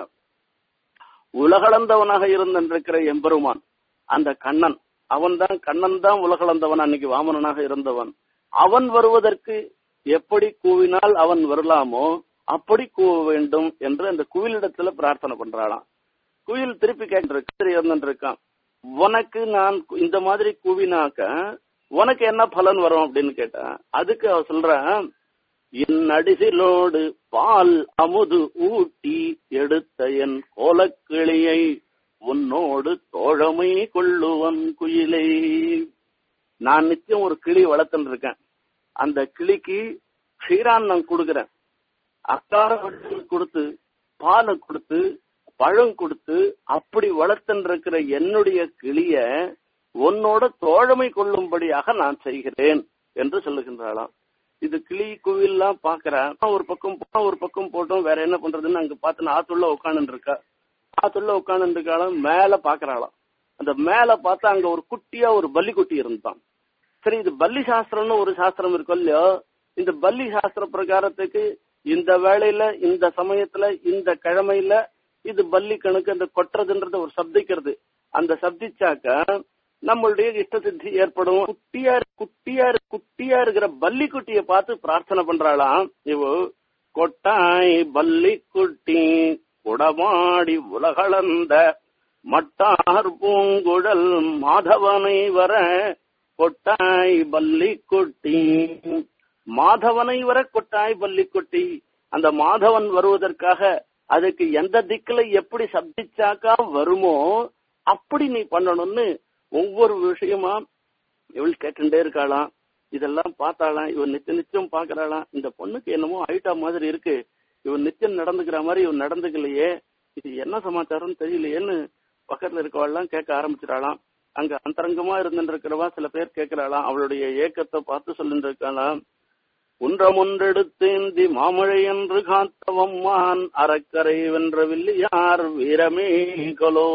Speaker 2: உலகளந்தவனாக இருந்திருக்கிற எம்பெருமான் அந்த கண்ணன் அவன் தான் கண்ணன் தான் உலகளந்தவன் அன்னைக்கு வாமனனாக இருந்தவன் அவன் வருவதற்கு எப்படி கூவினால் அவன் வரலாமோ அப்படி கூவ வேண்டும் என்று அந்த குயிலிடத்துல பிரார்த்தனை பண்றாளாம் குயில் திருப்பி கேட்டு இருந்துருக்கான் உனக்கு நான் இந்த மாதிரி கூவினாக்க உனக்கு என்ன பலன் வரும் அப்படின்னு கேட்டா அதுக்கு அவ சொல்றான் இந்நடிசிலோடு பால் அமுது ஊட்டி எடுத்த என் கோலக்கிளியை உன்னோடு தோழமை கொள்ளுவன் குயிலை நான் நிச்சயம் ஒரு கிளி வளர்த்துன்னு இருக்கேன் அந்த கிளிக்கு க்ஷீரான்னம் கொடுக்குறேன் அக்கார கொடுத்து பாலை கொடுத்து பழம் கொடுத்து அப்படி வளர்த்துன்னு இருக்கிற என்னுடைய கிளிய உன்னோட தோழமை கொள்ளும்படியாக நான் செய்கிறேன் என்று சொல்லுகின்றாளாம் இது கிளி குவில்லாம் பாக்குறேன் ஒரு பக்கம் போனா ஒரு பக்கம் போட்டோம் வேற என்ன பண்றதுன்னு அங்க பார்த்து ஆத்துள்ள உட்காந்து இருக்கா ஆத்துள்ள உட்காந்து இருக்காளாம் மேல பாக்குறாளாம் அந்த மேல பார்த்தா அங்க ஒரு குட்டியா ஒரு பல்லி குட்டி இருந்தான் சரி இது பல்லி சாஸ்திரம்னு ஒரு சாஸ்திரம் இருக்கும் இல்லையோ இந்த பல்லி சாஸ்திர பிரகாரத்துக்கு இந்த வேளையில இந்த சமயத்துல இந்த கிழமையில இது பல்லி கணக்கு அந்த கொட்டுறதுன்றது ஒரு சப்திக்கிறது அந்த சப்திச்சாக்க நம்மளுடைய இஷ்ட சித்தி ஏற்படும் குட்டியா குட்டியா குட்டியா இருக்கிற பல்லி குட்டிய பார்த்து பிரார்த்தனை பண்றாளாம் இவ கொட்டாய் பல்லி குட்டி குடமாடி உலகளந்த மட்டார் பூங்குழல் மாதவனை வர கொட்டாய் பல்லி கொட்டி மாதவனை வர கொட்டாய் பல்லி கொட்டி அந்த மாதவன் வருவதற்காக அதுக்கு எந்த திக்குல எப்படி சப்திச்சாக்கா வருமோ அப்படி நீ பண்ணணும்னு ஒவ்வொரு விஷயமா இவள் கேட்டுட்டே இருக்காளாம் இதெல்லாம் பார்த்தாளாம் இவன் நிச்சயம் நிச்சயம் பாக்குறாளாம் இந்த பொண்ணுக்கு என்னமோ ஐட்டா மாதிரி இருக்கு இவன் நிச்சயம் நடந்துக்கிற மாதிரி இவன் நடந்துக்கலையே இது என்ன சமாச்சாரம் தெரியலையேன்னு பக்கத்துல இருக்கவாள்லாம் கேட்க ஆரம்பிச்சிடாளாம் அங்க அந்தரங்கமா இருந்துருக்கிறவா சில பேர் கேட்கிறாளாம் அவளுடைய ஏக்கத்தை பார்த்து சொல்லிட்டு இருக்காளாம் குன்றமொன்றெடுத்தேந்தி மாமழை என்று காத்தவம்மான் அறக்கரை வென்ற வில்லியார் வீரமே கொலோ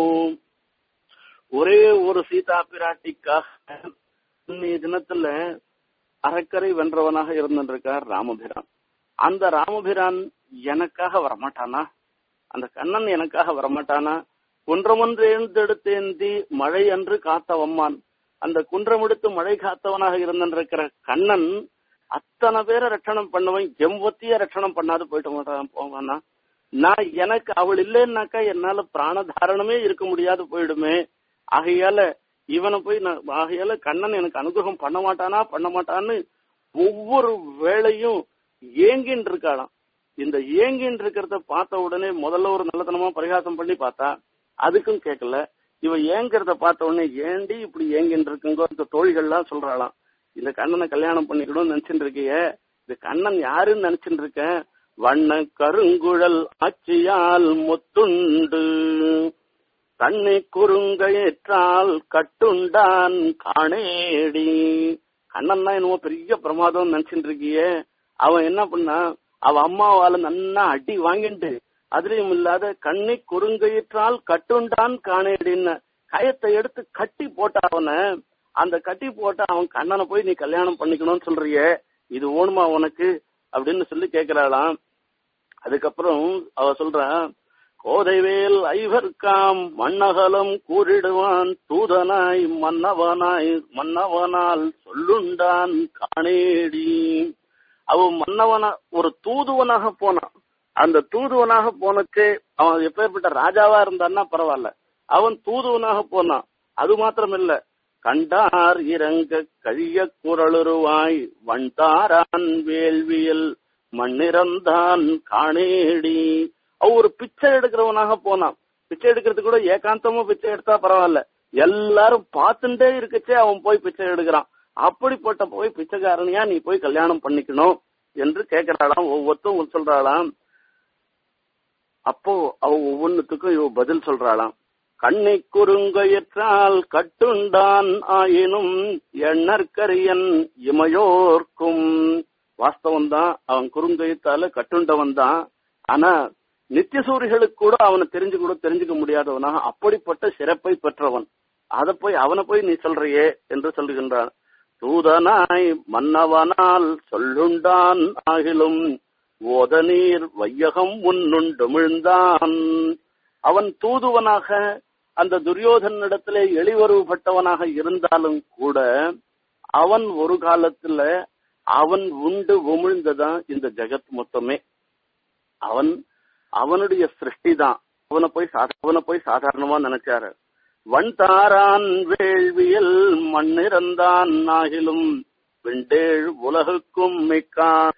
Speaker 2: ஒரே ஒரு சீதா பிராட்டிக்காக இன்னைய தினத்துல அறக்கரை வென்றவனாக இருந்திருக்கார் ராமபிரான் அந்த ராமபிரான் எனக்காக வரமாட்டானா அந்த கண்ணன் எனக்காக வரமாட்டானா குன்றமொன்று எழுந்தெடுத்தேந்தி மழை அன்று காத்தவம்மான் அந்த குன்றம் எடுத்து மழை காத்தவனாக இருந்திருக்கிற கண்ணன் அத்தனை பேரை ரட்சணம் பண்ணவன் எம்பத்திய ரட்சணம் பண்ணாது போயிட்டு மாட்டான் போவானா நான் எனக்கு அவள் இல்லைன்னாக்கா என்னால பிராணதாரணமே இருக்க முடியாது போயிடுமே ஆகையால இவனை போய் நான் ஆகையால கண்ணன் எனக்கு அனுகிரகம் பண்ண மாட்டானா பண்ண மாட்டான்னு ஒவ்வொரு வேளையும் ஏங்கின்னு இருக்காளாம் இந்த ஏங்கின்னு இருக்கிறத பார்த்த உடனே முதல்ல ஒரு நல்லதனமா பரிகாசம் பண்ணி பார்த்தா அதுக்கும் கேட்கல இவ ஏங்கிறத பார்த்த உடனே ஏண்டி இப்படி ஏங்கின்னு இருக்குங்கோ இந்த தோழிகள்லாம் சொல்றாளாம் இந்த கண்ணனை கல்யாணம் பண்ணிக்கணும்னு நினைச்சுட்டு இருக்கிய இந்த கண்ணன் யாருன்னு நினைச்சுட்டு இருக்க வண்ண கருங்குழல் ஆட்சியால் முத்துண்டு கண்ணை குறுங்கையற்றால் கட்டுண்டான் காணேடி கண்ணன் தான் என்னமோ பெரிய பிரமாதம் நினைச்சுட்டு இருக்கியே அவன் என்ன பண்ணா அவ அம்மாவால நன்னா அடி வாங்கிட்டு அதுலயும் இல்லாத கண்ணை குறுங்கையிற்றால் கட்டுண்டான் காணேடின்னு கயத்தை எடுத்து கட்டி போட்ட அவனை அந்த கட்டி போட்ட அவன் கண்ணனை போய் நீ கல்யாணம் பண்ணிக்கணும்னு சொல்றியே இது ஓணுமா உனக்கு அப்படின்னு சொல்லி கேக்குறாளாம் அதுக்கப்புறம் அவ சொல்றான் கோதைவேல் ஐவர்காம் மன்னகலம் கூறிடுவான் தூதனாய் மன்னவனாய் மன்னவனால் சொல்லுண்டான் காணேடி அவன் மன்னவனா ஒரு தூதுவனாக போனான் அந்த தூதுவனாக போனக்கு அவன் எப்பேற்பட்ட ராஜாவா இருந்தான்னா பரவாயில்ல அவன் தூதுவனாக போனான் அது மாத்திரம் இல்ல கண்டார் இறங்க கழிய குரலுருவாய் வண்டாரான் வேள்வியல் மண்ணிறந்தான் காணேடி அவ ஒரு பிச்சை எடுக்கிறவனாக போனான் பிச்சை எடுக்கிறது கூட ஏகாந்தமா பிச்சை எடுத்தா பரவாயில்ல எல்லாரும் பார்த்துட்டே இருக்கச்சே அவன் போய் பிச்சை எடுக்கிறான் அப்படிப்பட்ட போய் பிச்சைக்காரனியா நீ போய் கல்யாணம் பண்ணிக்கணும் என்று கேட்கிறாளாம் ஒவ்வொருத்தரும் சொல்றாளாம் அப்போ அவ ஒவ்வொன்னுத்துக்கும் இவ பதில் சொல்றாளாம் கண்ணை குறுங்கயிற்றால் கட்டுண்டான் ஆயினும் எண்ணற்கரியன் இமையோர்க்கும் வாஸ்தவம் தான் அவன் குறுங்கயத்தால கட்டுண்டவன் தான் ஆனா நித்தியசூரிகளுக்கு கூட அவனை தெரிஞ்சு கூட தெரிஞ்சுக்க முடியாதவனாக அப்படிப்பட்ட சிறப்பை பெற்றவன் அத போய் அவனை போய் நீ சொல்றியே என்று சொல்லுகின்றான் தூதனாய் மன்னவனால் சொல்லுண்டான் ஆகிலும் ஓத நீர் வையகம் உன்னுண்டுமிழ்ந்தான் அவன் தூதுவனாக அந்த துரியோதனிடத்திலே எளிவருவப்பட்டவனாக இருந்தாலும் கூட அவன் ஒரு காலத்துல அவன் உண்டு உமிழ்ந்ததான் இந்த ஜெகத் மொத்தமே அவன் அவனுடைய சிருஷ்டி தான் அவனை போய் அவனை போய் சாதாரணமா நினைச்சாரு வண்தாரான் வேள்வியல் மண்ணிறந்தான் ஆகிலும் வெண்டேழ் உலகுக்கும் மிக்கான்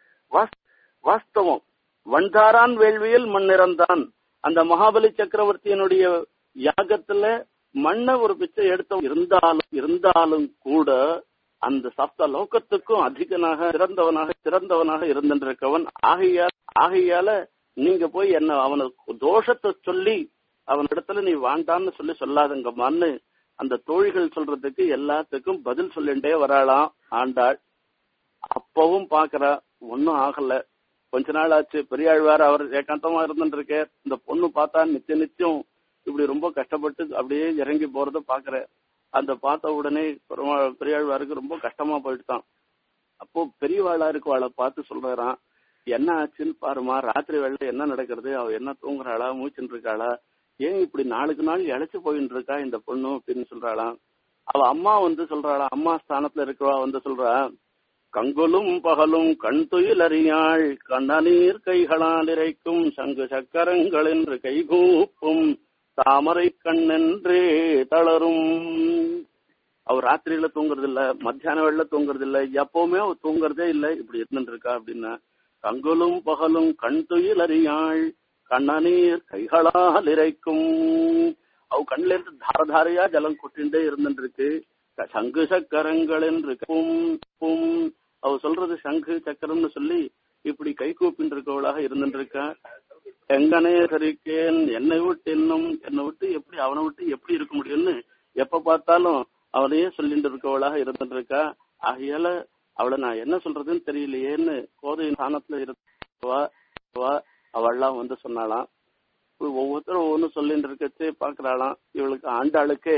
Speaker 2: வாஸ்தவம் வண்தாரான் வேள்வியில் மண்ணிறந்தான் அந்த மகாபலி சக்கரவர்த்தியினுடைய யாகத்துல மண்ணை ஒரு பிச்சை எடுத்த இருந்தாலும் இருந்தாலும் கூட அந்த சப்த லோகத்துக்கும் அதிகனாக சிறந்தவனாக சிறந்தவனாக இருந்திருக்கவன் ஆகையால் ஆகையால நீங்க போய் என்ன அவனுக்கு தோஷத்தை சொல்லி அவனிடத்துல நீ வாண்டான்னு சொல்லி சொல்லாதங்கம்மான்னு அந்த தோழிகள் சொல்றதுக்கு எல்லாத்துக்கும் பதில் சொல்லிண்டே வராளாம் ஆண்டாள் அப்பவும் பாக்குறா ஒன்னும் ஆகல கொஞ்ச நாள் ஆச்சு பெரியாழ்வார் அவர் ஏகாந்தமா இருந்துருக்கார் இந்த பொண்ணு பார்த்தா நித்திய நித்தியம் இப்படி ரொம்ப கஷ்டப்பட்டு அப்படியே இறங்கி போறத பாக்குற அந்த பார்த்த உடனே பெரியாழ்வாருக்கு ரொம்ப கஷ்டமா போயிட்டுதான் அப்போ பெரியவாளா இருக்கவாளை பார்த்து சொல்றாராம் என்ன ஆச்சுன்னு பாருமா ராத்திரி வேலை என்ன நடக்கிறது அவ என்ன தூங்குறாளா மூச்சுன்னு இருக்காளா ஏன் இப்படி நாளுக்கு நாள் இழைச்சு போயின்னு இருக்கா இந்த பொண்ணு அப்படின்னு சொல்றாளாம் அவ அம்மா வந்து சொல்றாளா அம்மா ஸ்தானத்துல இருக்கிறவா வந்து சொல்றா கங்குலும் பகலும் கண் துயில் அறியாள் கண்ணநீர் கைகளால் இறைக்கும் சங்கு சக்கரங்கள் என்று கைகூப்பும் தாமரை கண்ணென்றே தளரும் அவர் ராத்திரியில தூங்குறது இல்ல மத்தியான வேளையில தூங்குறது இல்ல எப்பவுமே அவ தூங்குறதே இல்ல இப்படி இருந்துட்டு இருக்கா அப்படின்னா கங்குலும் பகலும் கண் துயில் அறியாள் கண்ணநீர் கைகளால் இறைக்கும் அவ கண்ல இருந்து தாரதாரையா ஜலம் கொட்டிண்டே இருந்துட்டு இருக்கு சங்கு சக்கரங்கள் என்று பும் அவ சொல்றது சங்கு சக்கரம்னு சொல்லி இப்படி கை கூப்பின்னு இருக்கவளாக இருந்துட்டு இருக்கா எங்கனே சரிக்கேன் என்னை விட்டு இன்னும் என்னை விட்டு எப்படி அவனை விட்டு எப்படி இருக்க முடியும்னு எப்ப பார்த்தாலும் அவனையே சொல்லிட்டு இருக்கவளாக இருந்துட்டு இருக்கா ஆகையால அவளை நான் என்ன சொல்றதுன்னு தெரியலையேன்னு கோதை ஸ்தானத்துல இருக்கவா அவள்லாம் வந்து சொன்னாலாம் ஒவ்வொருத்தரும் ஒவ்வொன்றும் சொல்லிட்டு இருக்கச்சு பாக்குறாளாம் இவளுக்கு ஆண்டாளுக்கே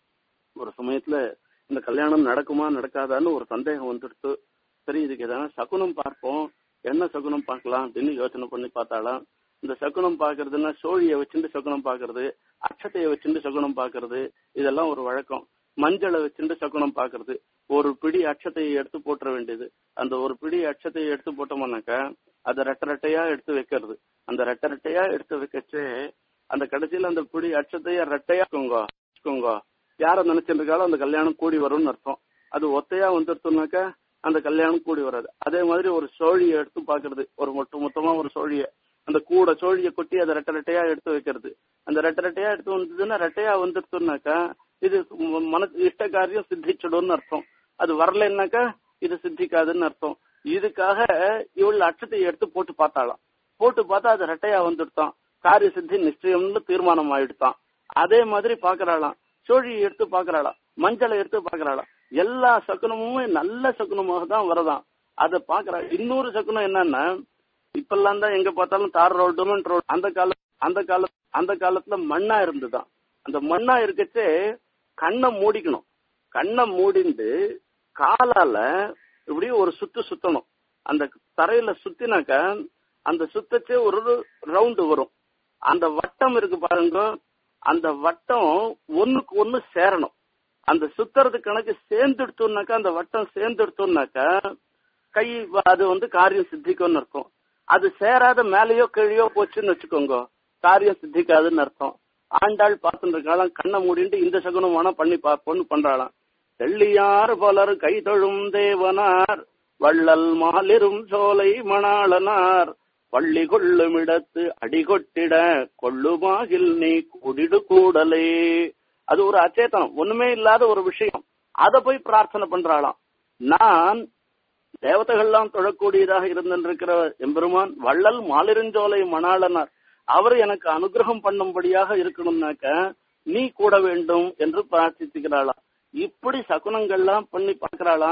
Speaker 2: ஒரு சமயத்துல இந்த கல்யாணம் நடக்குமா நடக்காதான்னு ஒரு சந்தேகம் வந்துடுத்து சரி இதுக்கு எதனா சகுனம் பார்ப்போம் என்ன சகுனம் பார்க்கலாம் அப்படின்னு யோசனை பண்ணி பார்த்தாலாம் இந்த சகுனம் பாக்குறதுன்னா சோழியை வச்சுட்டு சகுனம் பாக்குறது அச்சத்தையை வச்சுட்டு சகுனம் பாக்குறது இதெல்லாம் ஒரு வழக்கம் மஞ்சளை வச்சுட்டு சகுனம் பாக்குறது ஒரு பிடி அச்சத்தையை எடுத்து போட்டுற வேண்டியது அந்த ஒரு பிடி அச்சத்தையை எடுத்து போட்டோம்னாக்கா அதை ரெட்டை ரெட்டையா எடுத்து வைக்கிறது அந்த ரெட்டை ரெட்டையா எடுத்து வைக்கச்சு அந்த கடைசியில அந்த பிடி அச்சத்தைய ரெட்டையா வச்சுக்கோங்க யார நினைச்சிருக்காலும் அந்த கல்யாணம் கூடி வரும்னு அர்த்தம் அது ஒத்தையா வந்துருத்தோம்னாக்கா அந்த கல்யாணம் கூடி வராது அதே மாதிரி ஒரு சோழியை எடுத்து பாக்குறது ஒரு மொத்த மொத்தமா ஒரு சோழியை அந்த கூட சோழியை கொட்டி அதை ரெட்டை ரெட்டையா எடுத்து வைக்கிறது அந்த ரெட்டை ரெட்டையா எடுத்து வந்ததுன்னா ரெட்டையா வந்துருத்தோம்னாக்கா இது மனசு இஷ்ட காரியம் சித்திச்சிடும்னு அர்த்தம் அது வரலன்னாக்கா இது சித்திக்காதுன்னு அர்த்தம் இதுக்காக இவள் அச்சத்தை எடுத்து போட்டு பார்த்தாளாம் போட்டு பார்த்தா அது ரெட்டையா வந்துடுத்தான் காரிய சித்தி நிச்சயம்னு தீர்மானம் ஆயிடுத்தான் அதே மாதிரி பாக்குறாளாம் சோழியை எடுத்து பாக்குறாளாம் மஞ்சளை எடுத்து பாக்குறாளாம் எல்லா சகுனமுமே நல்ல சகுனமாக தான் வரதான் அதை பாக்குறா இன்னொரு சகுனம் என்னன்னா இப்பெல்லாம் தான் எங்க பார்த்தாலும் தார் ரோடு டொமெண்ட் ரோடு அந்த கால அந்த கால அந்த காலத்துல மண்ணா இருந்துதான் அந்த மண்ணா இருக்கச்சே கண்ணை மூடிக்கணும் கண்ணை மூடிண்டு காலால இப்படி ஒரு சுத்து சுத்தணும் அந்த தரையில சுத்தினாக்க அந்த சுத்தச்சே ஒரு ரவுண்டு வரும் அந்த வட்டம் இருக்கு பாருங்க அந்த வட்டம் ஒண்ணுக்கு ஒண்ணு சேரணும் அந்த சுத்துறது கணக்கு சேர்ந்துடுத்தோம்னாக்கா அந்த வட்டம் சேர்ந்துடுத்தோம்னாக்கா கை அது வந்து காரியம் சித்திக்கும்னு அர்த்தம் அது சேராத மேலேயோ கீழேயோ போச்சுன்னு வச்சுக்கோங்க காரியம் சித்திக்காதுன்னு அர்த்தம் ஆண்டாள் பார்த்துட்டு இருக்காளாம் கண்ணை மூடிட்டு இந்த சகுனம் வேணா பண்ணி பார்ப்போம்னு பண்றாளாம் தெள்ளியார் பலர் கைதொழும் தேவனார் வள்ளல் மாலிரும் சோலை மணாளனார் பள்ளி கொள்ளும் இடத்து அடிகொட்டிட கொள்ளுமாகில் நீ கூடிடு கூடலே அது ஒரு அச்சேதனம் ஒண்ணுமே இல்லாத ஒரு விஷயம் அத போய் பிரார்த்தனை பண்றாளாம் நான் தேவதைகள்லாம் தொழக்கூடியதாக இருந்திருக்கிற எம்பெருமான் வள்ளல் மாலிருஞ்சோலை மணாளனார் அவர் எனக்கு அனுகிரகம் பண்ணும்படியாக இருக்கணும்னாக்க நீ கூட வேண்டும் என்று பிரார்த்திச்சுக்கிறாளாம் இப்படி சகுனங்கள்லாம் பண்ணி பார்க்கிறாளாம்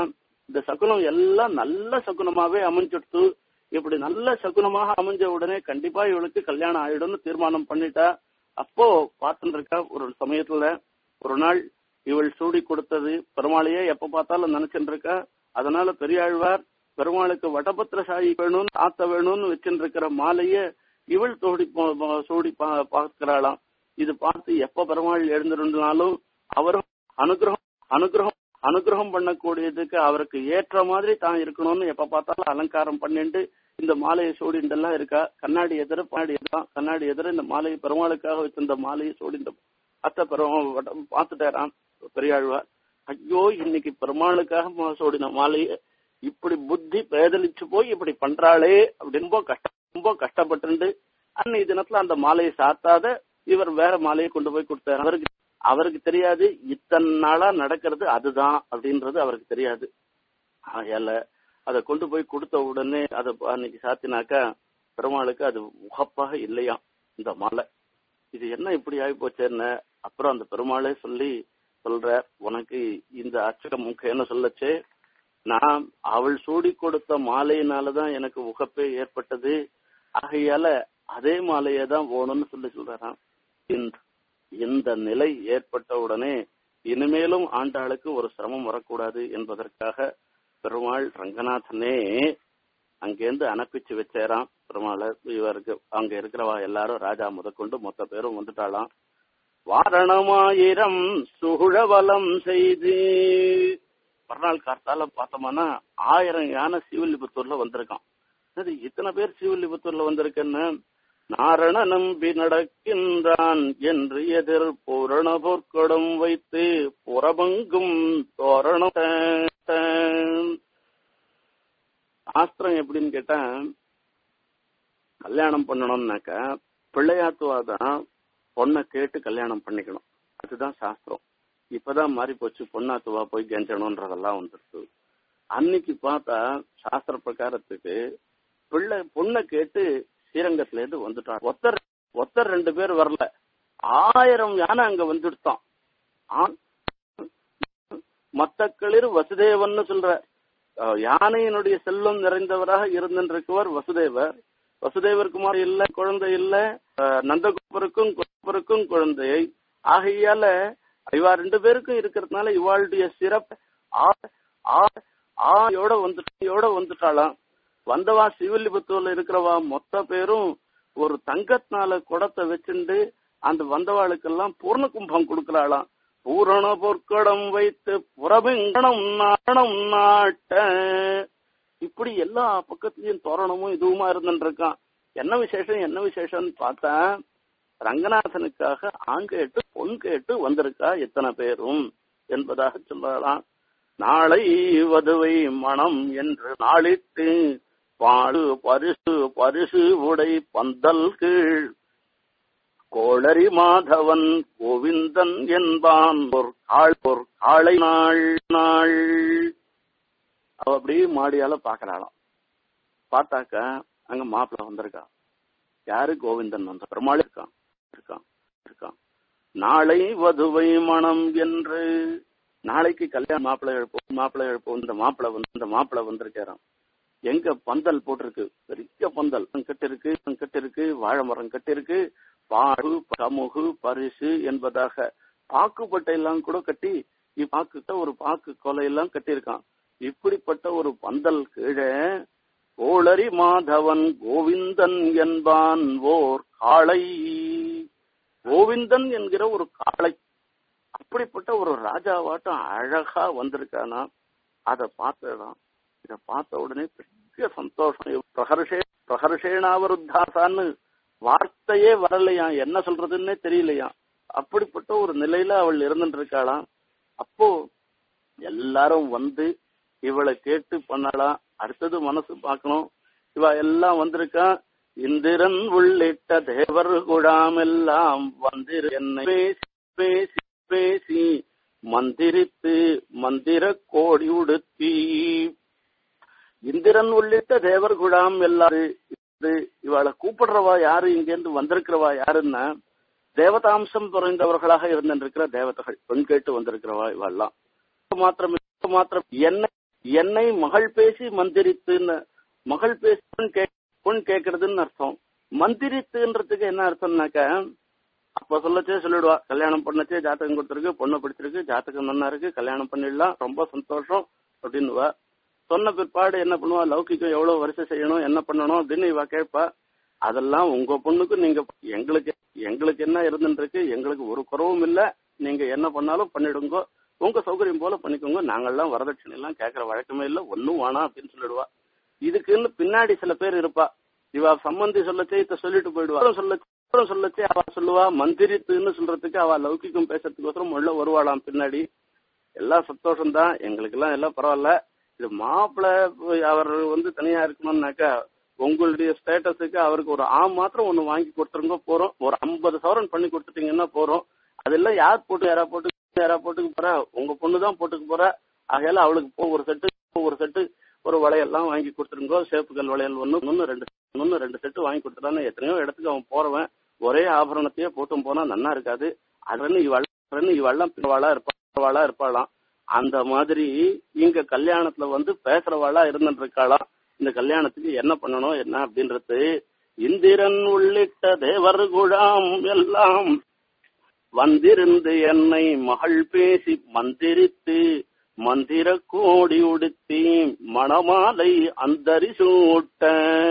Speaker 2: இந்த சகுனம் எல்லாம் நல்ல சகுனமாவே அமைஞ்சிடுத்து இப்படி நல்ல சகுனமாக அமைஞ்ச உடனே கண்டிப்பா இவளுக்கு கல்யாணம் ஆயிடும்னு தீர்மானம் பண்ணிட்டா அப்போ பார்த்துட்டு இருக்கா ஒரு சமயத்துல ஒரு நாள் இவள் சூடி கொடுத்தது பெருமாளையே எப்ப பார்த்தாலும் நினைச்சுட்டு இருக்கா அதனால பெரியாழ்வார் பெருமாளுக்கு வடபத்திர சாயி வேணும்னு ஆத்த வேணும்னு வச்சுட்டு இருக்கிற மாலைய இவள் தோடி போ- போ- சூடி பா- பார்க்கிறாளாம் இது பார்த்து எப்ப பெருமாள் எழுந்திருந்தாலும் அவரும் அனுகிரகம் அனுகிரகம் அனுகிரகம் பண்ணக்கூடியதுக்கு அவருக்கு ஏற்ற மாதிரி தான் இருக்கணும்னு எப்ப பார்த்தாலும் அலங்காரம் பண்ணிட்டு இந்த மாலையை சூடிண்டெல்லாம் இருக்கா கண்ணாடி எதிர கண்ணாடி எதிரான் கண்ணாடி எதிர இந்த மாலையை பெருமாளுக்காக வச்சிருந்த மாலையை சூடிந்த அத்தை பெருமாள் பார்த்துட்டாராம் பெரியாழ்வார் ஐயோ இன்னைக்கு பெருமாளுக்காக மா- சூடின மாலையை இப்படி புத்தி பேதலிச்சு போய் இப்படி பண்றாளே அப்படின்னு ரொம்ப கஷ்டம் ரொம்ப கஷ்டப்பட்டு அன்னைக்கு தினத்துல அந்த மாலையை சாத்தாத இவர் வேற மாலையை கொண்டு போய் கொடுத்தாரு அவருக்கு அவருக்கு தெரியாது இத்தனை நாளா நடக்கிறது அதுதான் அப்படின்றது அவருக்கு தெரியாது ஆகையால அதை கொண்டு போய் கொடுத்த உடனே அதை அன்னைக்கு சாத்தினாக்கா பெருமாளுக்கு அது உகப்பாக இல்லையாம் இந்த மாலை இது என்ன இப்படி ஆகி போச்சேன்னு அப்புறம் அந்த பெருமாளே சொல்லி சொல்ற உனக்கு இந்த அச்சகம் முக்கியம்னு சொல்லச்சே நான் அவள் சூடி கொடுத்த மாலையினாலதான் எனக்கு உகப்பே ஏற்பட்டது ஆகையால அதே மாலையை தான் வேணும்னு சொல்லி சொல்றாராம் இந்த இந்த நிலை ஏற்பட்ட உடனே இனிமேலும் ஆண்டாளுக்கு ஒரு சிரமம் வரக்கூடாது என்பதற்காக பெருமாள் ரங்கநாதனே அங்கேருந்து அனுப்பிச்சு வச்சாராம் பெருமாளை இவருக்கு அங்க இருக்கிறவா எல்லாரும் ராஜா முதற்கொண்டு மொத்த பேரும் வந்துட்டாளாம் வாரணமாயிரம் சுகுழவலம் செய்து மறுநாள் கார்த்தால பார்த்தோம்னா ஆயிரம் யானை சிவல்லிபுத்தூர்ல வந்திருக்கான் அது இத்தனை பேர் சிவல்லிபுத்தூர்ல வந்திருக்குன்னு நாரண நம்பி நடக்கின்றான் என்று எதிர் பூரண பொற்கொடம் வைத்து புறபங்கும் தோரணம் சாஸ்திரம் எப்படின்னு கேட்டா கல்யாணம் பண்ணணும்னாக்கா பிள்ளையாத்துவாதான் பொண்ணை கேட்டு கல்யாணம் பண்ணிக்கணும் அதுதான் சாஸ்திரம் இப்பதான் மாறி போச்சு பொண்ணாத்துவா போய் கெஞ்சணும்ன்றதெல்லாம் வந்துருக்கு அன்னைக்கு பார்த்தா சாஸ்திர பிரகாரத்துக்கு பிள்ளை பொண்ணை கேட்டு ஸ்ரீரங்கத்துல இருந்து வந்துட்டான் ஒத்தர் ஒத்தர் ரெண்டு பேர் வரல ஆயிரம் யானை அங்க வந்துடுத்தான் ஆ- மத்த களிர் வசுதேவன்னு சொல்ற அஹ், யானையினுடைய செல்வம் நிறைந்தவராக இருந்திருக்கவர் வசுதேவர் வசுதேவர் குமார் இல்ல குழந்தை இல்ல அஹ், நந்தகோபருக்கும் கோபருக்கும் குழந்தை ஆகையால இவா ரெண்டு பேருக்கும் இருக்கிறதுனால இவாளுடைய சிறப்பு ஆ- ஆ- ஆயோட வந்துயோட வந்துட்டாளாம் வந்தவா சிவில்லிபுத்தூர்ல இருக்கிறவா மொத்த பேரும் ஒரு தங்கத்தினால குடத்தை வச்சுண்டு அந்த வந்தவாளுக்கெல்லாம் பூர்ண கும்பம் கொடுக்கறாளாம் பூரண பொற்கடம் வைத்து புறமெங்கணம் நாணம் நாட்ட இப்படி எல்லா பக்கத்துலயும் தோரணமும் இதுவுமா இருந்துருக்கான் என்ன விசேஷம் என்ன விசேஷம்னு பார்த்தா ரங்கநாதனுக்காக ஆண் கேட்டு பொன் கேட்டு வந்திருக்கா எத்தனை பேரும் என்பதாக சொல்லலாம் நாளை வதுவை மனம் என்று நாளிட்டு பாடு பரிசு பரிசு உடை பந்தல் கீழ் கோளரி மாதவன் கோவிந்தன் என்பான் ஒரு காள் ஒரு காளை நாள் நாள் அவ அப்படியே மாடியால பாக்குறாளாம் பார்த்தாக்க அங்க மாப்பிள்ள வந்திருக்கா யாரு கோவிந்தன் வந்த பெருமாள் இருக்கான் இருக்கான் இருக்கான் நாளை வதுவை மனம் என்று நாளைக்கு கல்யாணம் மாப்பிள்ளை எழுப்போம் மாப்பிள்ளை எழுப்போம் இந்த மாப்பிள்ளை வந்து இந்த மாப்பிள்ளை வந்திருக்காராம் எங்க பந்தல் போட்டிருக்கு பெரிய பந்தல் கட்டு இருக்கு கட்டு இருக்கு வாழை மரம் கட்டு இருக்கு பாடு சமுகு பரிசு என்பதாக பாக்குப்பட்டை எல்லாம் கூட கட்டி பாக்குட்ட ஒரு பாக்கு கொலை எல்லாம் கட்டியிருக்கான் இப்படிப்பட்ட ஒரு பந்தல் கீழே கோளரி மாதவன் கோவிந்தன் என்பான் ஓர் காளை கோவிந்தன் என்கிற ஒரு காளை அப்படிப்பட்ட ஒரு ராஜாவாட்டம் அழகா வந்திருக்கானா அதை பார்த்ததான் இத பார்த்த உடனே பெரிய சந்தோஷம் பிரகர்ஷே பிரகர்ஷேனாவருத்தாசான்னு வார்த்தையே வரலையாம் என்ன சொல்றதுன்னே தெரியலையாம் அப்படிப்பட்ட ஒரு நிலையில அவள் இருந்துட்டு இருக்காளாம் அப்போ எல்லாரும் வந்து இவளை கேட்டு பண்ணலாம் அடுத்தது மனசு பார்க்கணும் இவ எல்லாம் வந்திருக்கா இந்திரன் உள்ளிட்ட தேவர் குழாமெல்லாம் வந்திரு என்னை பேசி பேசி பேசி மந்திரித்து மந்திர கோடி உடுத்தி இந்திரன் உள்ளிட்ட தேவர் குழாம் எல்லாரும் இது இவளை கூப்பிடுறவா யாரு இங்கேருந்து வந்திருக்கிறவா யாருன்னா தேவதாம்சம் குறைந்தவர்களாக இருந்திருக்கிற தேவதைகள் பெண் கேட்டு வந்திருக்கிறவா இவெல்லாம் மாத்திரம் மாத்திரம் என்ன என்னை மகள் பேசி மந்திரித்துன்னு மகள் பேசி பொன் கே பொன் கேட்கறதுன்னு அர்த்தம் மந்திரித்துன்றதுக்கு என்ன அர்த்தம்னாக்க அப்ப சொல்லச்சே சொல்லிடுவா கல்யாணம் பண்ணச்சே ஜாதகம் கொடுத்துருக்கு பொண்ணை பிடிச்சிருக்கு ஜாதகம் நல்லா இருக்கு கல்யாணம் பண்ணிடலாம் ரொம்ப சந்தோஷம் அப்படின்னுவா சொன்ன பிற்பாடு என்ன பண்ணுவா லௌகிக்கம் எவ்வளவு வருஷம் செய்யணும் என்ன பண்ணணும் அப்படின்னு இவ கேட்பா அதெல்லாம் உங்க பொண்ணுக்கு நீங்க எங்களுக்கு எங்களுக்கு என்ன இருந்துருக்கு எங்களுக்கு ஒரு குறவும் இல்ல நீங்க என்ன பண்ணாலும் பண்ணிடுங்க உங்க சௌகரியம் போல பண்ணிக்கோங்க நாங்கெல்லாம் வரதட்சணை எல்லாம் கேட்கற வழக்கமே இல்ல ஒன்னும் வேணாம் அப்படின்னு சொல்லிடுவா இதுக்குன்னு பின்னாடி சில பேர் இருப்பா இவ சம்பந்தி சொல்லச்சே இத சொல்லிட்டு போயிடுவா அப்புறம் சொல்லச்சே அப்புறம் சொல்லச்சே அவ சொல்லுவா மந்திரித்துன்னு சொல்றதுக்கு அவ லௌகிக்கம் பேசுறதுக்கோசரம் உள்ள வருவாளாம் பின்னாடி எல்லாம் சந்தோஷம் தான் எங்களுக்கு எல்லாம் எல்லாம் பரவாயில்ல இது மாப்பிள்ள அவர் வந்து தனியா இருக்கணும்னாக்கா உங்களுடைய ஸ்டேட்டஸுக்கு அவருக்கு ஒரு ஆம் மாத்திரம் ஒண்ணு வாங்கி கொடுத்துருங்க போறோம் ஒரு ஐம்பது சவரன் பண்ணி கொடுத்துட்டீங்கன்னா போறோம் அதெல்லாம் யார் போட்டு யாரா போட்டு யாரா போட்டுக்க போறா உங்க பொண்ணு தான் போட்டுக்க போறா ஆகையால அவளுக்கு போ ஒரு செட்டு ஒரு செட்டு ஒரு வளையெல்லாம் வாங்கி கொடுத்துருங்கோ சேப்புகள் வளையல் ஒண்ணு ஒன்னு ரெண்டு ஒன்னு ரெண்டு செட்டு வாங்கி கொடுத்துட்டான்னு எத்தனையோ இடத்துக்கு அவன் போறவன் ஒரே ஆபரணத்தையே போட்டும் போனா நன்னா இருக்காது அதுன்னு இவள் இவெல்லாம் பிறவாளா இருப்பாளா இருப்பாளாம் அந்த மாதிரி இங்க கல்யாணத்துல வந்து பேசுறவாளா இருந்துட்டு இருக்காளாம் இந்த கல்யாணத்துக்கு என்ன பண்ணணும் என்ன அப்படின்றது இந்திரன் உள்ளிட்ட தேவர் குழாம் எல்லாம் வந்திருந்து என்னை மகள் பேசி மந்திரித்து மந்திர கோடி உடுத்தி மணமாலை அந்தரி சூட்ட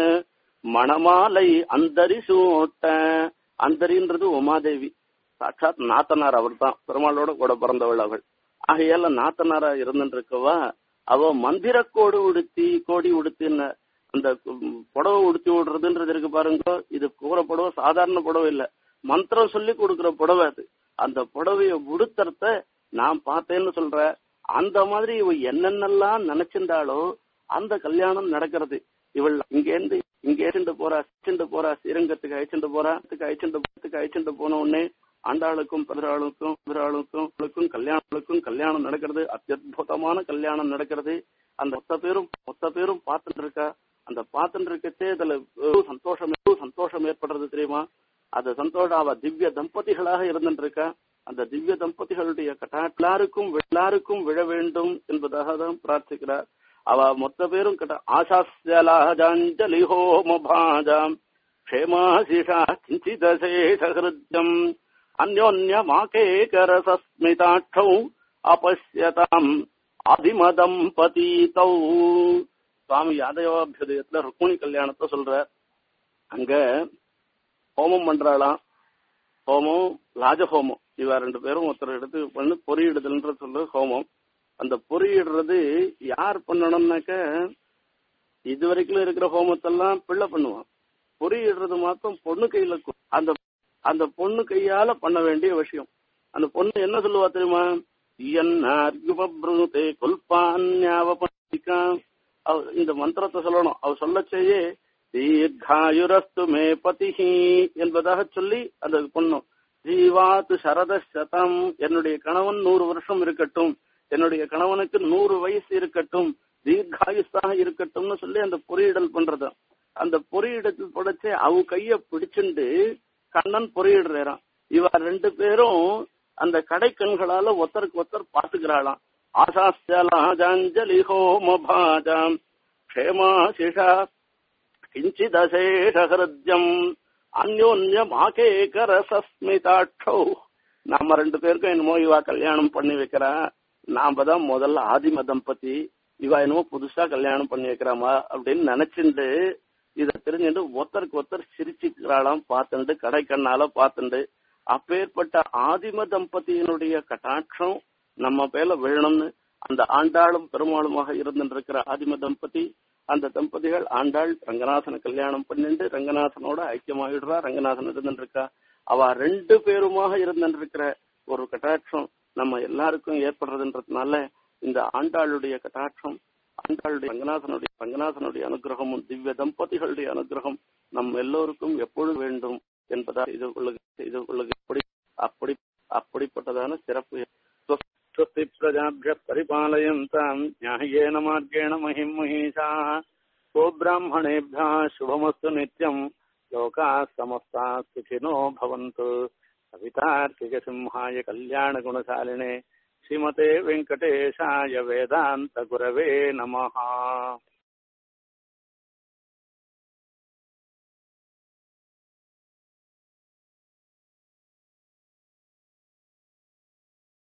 Speaker 2: மணமாலை அந்தரி சூட்ட அந்தரின்றது உமாதேவி சாட்சாத் நாத்தனார் அவர் தான் பெருமாளோட கூட பிறந்தவள் அவள் ஆகையால நாத்தனாரா இருந்துட்டு இருக்கவா அவ மந்திர கோடு உடுத்தி கோடி உடுத்தின்னு அந்த புடவை உடுத்தி விடுறதுன்றது இருக்கு பாருங்க இது கூற புடவை சாதாரண புடவை இல்ல மந்திரம் சொல்லி கொடுக்கிற புடவை அது அந்த புடவைய உடுத்துறத நான் பார்த்தேன்னு சொல்ற அந்த மாதிரி இவ என்னென்னலாம் நினைச்சிருந்தாலோ அந்த கல்யாணம் நடக்கிறது இவள் இங்க இருந்து இங்க ஏறிண்டு போறா சிண்டு போறா ஸ்ரீரங்கத்துக்கு அழைச்சிட்டு போறா அழைச்சிட்டு போறதுக்கு அழைச்சிட்டு போன உடனே ஆண்டாளுக்கும் பிறராளுக்கும் பிறராளுக்கும் கல்யாணங்களுக்கும் கல்யாணம் நடக்கிறது அத்தியுதமான கல்யாணம் நடக்கிறது அந்த மொத்த பேரும் மொத்த பேரும் பார்த்துட்டு இருக்கா அந்த பார்த்துட்டு இருக்கச்சே இதுல சந்தோஷம் சந்தோஷம் ஏற்படுறது தெரியுமா அது சந்தோஷம் அவ திவ்ய தம்பதிகளாக இருந்துட்டு இருக்கா அந்த திவ்ய தம்பதிகளுடைய கட்டா எல்லாருக்கும் எல்லாருக்கும் விழ வேண்டும் என்பதாக தான் பிரார்த்திக்கிறார் அவ மொத்த பேரும் கட்ட ஆசாஸ்யலாஜாஞ்சலி ஹோம பாஜாம் க்ஷேமாசிஷா கிஞ்சிதசேஷஹிருத்யம் அந்யோன்யமாகேகரசஸ்மிதாட்சௌ அபஷ்யதாம் அதிமதம் பதீதௌ சுவாமி யாதவாபியுதயத்துல ருக்மிணி கல்யாணத்தை சொல்ற அங்க ஹோமம் பண்றாளாம் ஹோமம் ராஜஹோமம் இவ ரெண்டு பேரும் ஒருத்தர் எடுத்து பண்ணு பொறியிடுதல்ன்ற சொல்ற ஹோமம் அந்த பொறியிடுறது யார் பண்ணணும்னாக்க இது வரைக்கும் இருக்கிற ஹோமத்தெல்லாம் பிள்ளை பண்ணுவான் பொறியிடுறது மாத்திரம் பொண்ணு கையில அந்த அந்த பொண்ணு கையால பண்ண வேண்டிய விஷயம் அந்த பொண்ணு என்ன சொல்லுவா தெரியுமா என்னே கொல்பான்யாவ இந்த மந்திரத்தை சொல்லணும் அவ சொல்லச்சேயே தீர்காயுரஸ்து மே பதிஹி என்பதாக சொல்லி அந்த பொண்ணும் ஜீவாத்து சரத சதம் என்னுடைய கணவன் நூறு வருஷம் இருக்கட்டும் என்னுடைய கணவனுக்கு நூறு வயசு இருக்கட்டும் தீர்காயுஸாக இருக்கட்டும்னு சொல்லி அந்த பொறியிடல் பண்றது அந்த பொறியிடத்தில் படைச்சு அவ கைய பிடிச்சுண்டு கண்ணன் பொறியிடுறான் இவ ரெண்டு பேரும் அந்த கடை கண்களால ஒருத்தருக்கு ஒருத்தர் பாத்துக்கிறாளாம் ஆசாஸ்யலாஜாஞ்சலி ஹோம பாஜாம் க்ஷேமாசிஷா கிஞ்சிதசேஷஹிருத்யம் அந்யோன்யமாகேகரசஸ்மிதாட்சௌ நாம ரெண்டு பேருக்கும் என்னமோ இவா கல்யாணம் பண்ணி வைக்கிறா நாம தான் முதல்ல ஆதிம தம்பதி இவா என்னமோ புதுசா கல்யாணம் பண்ணி வைக்கிறாமா அப்படின்னு நினைச்சுண்டு இத தெரிஞ்சுட்டு ஒருத்தருக்கு ஒருத்தர் சிரிச்சுக்கிறாளாம் பார்த்துண்டு கடை கண்ணால பார்த்துண்டு அப்பேற்பட்ட ஆதிம தம்பதியினுடைய கட்டாட்சம் நம்ம பேர்ல விழணும்னு அந்த ஆண்டாளும் பெருமாளுமாக இருந்துருக்கிற ஆதிம தம்பதி அந்த தம்பதிகள் ஆண்டாள் ரங்கநாதனை கல்யாணம் பண்ணிட்டு ரங்கநாதனோட ஐக்கியமாயிடுறா ரங்கநாதன் இருந்துருக்கா அவ ரெண்டு பேருமாக இருந்துருக்கிற ஒரு கட்டாட்சம் நம்ம எல்லாருக்கும் ஏற்படுறதுன்றதுனால இந்த ஆண்டாளுடைய கட்டாட்சம் ஆண்டாளுடைய ரங்கநாதனுடைய ரங்கநாதனுடைய அனுகிரகமும் திவ்ய தம்பதிகளுடைய அனுகிரகம் நம் எல்லோருக்கும் எப்பொழுது வேண்டும் என்பதா இது உள்ளது இது உள்ளது அப்படி அப்படி அப்படிப்பட்டதான சிறப்பு स्वस्ति प्रजाभ्यः परिपालयन्ताम् न्याय्येन मार्गेण महिम् महिषाः गोब्राह्मणेभ्यः शुभमस्तु नित्यम् लोकाः समस्ताः सुखिनो भवन्तु कवितार्किकसिंहाय कल्याणगुणशालिने ஸ்ரீமதே வெங்கடேஷாய வேதாந்த குரவே நமஹா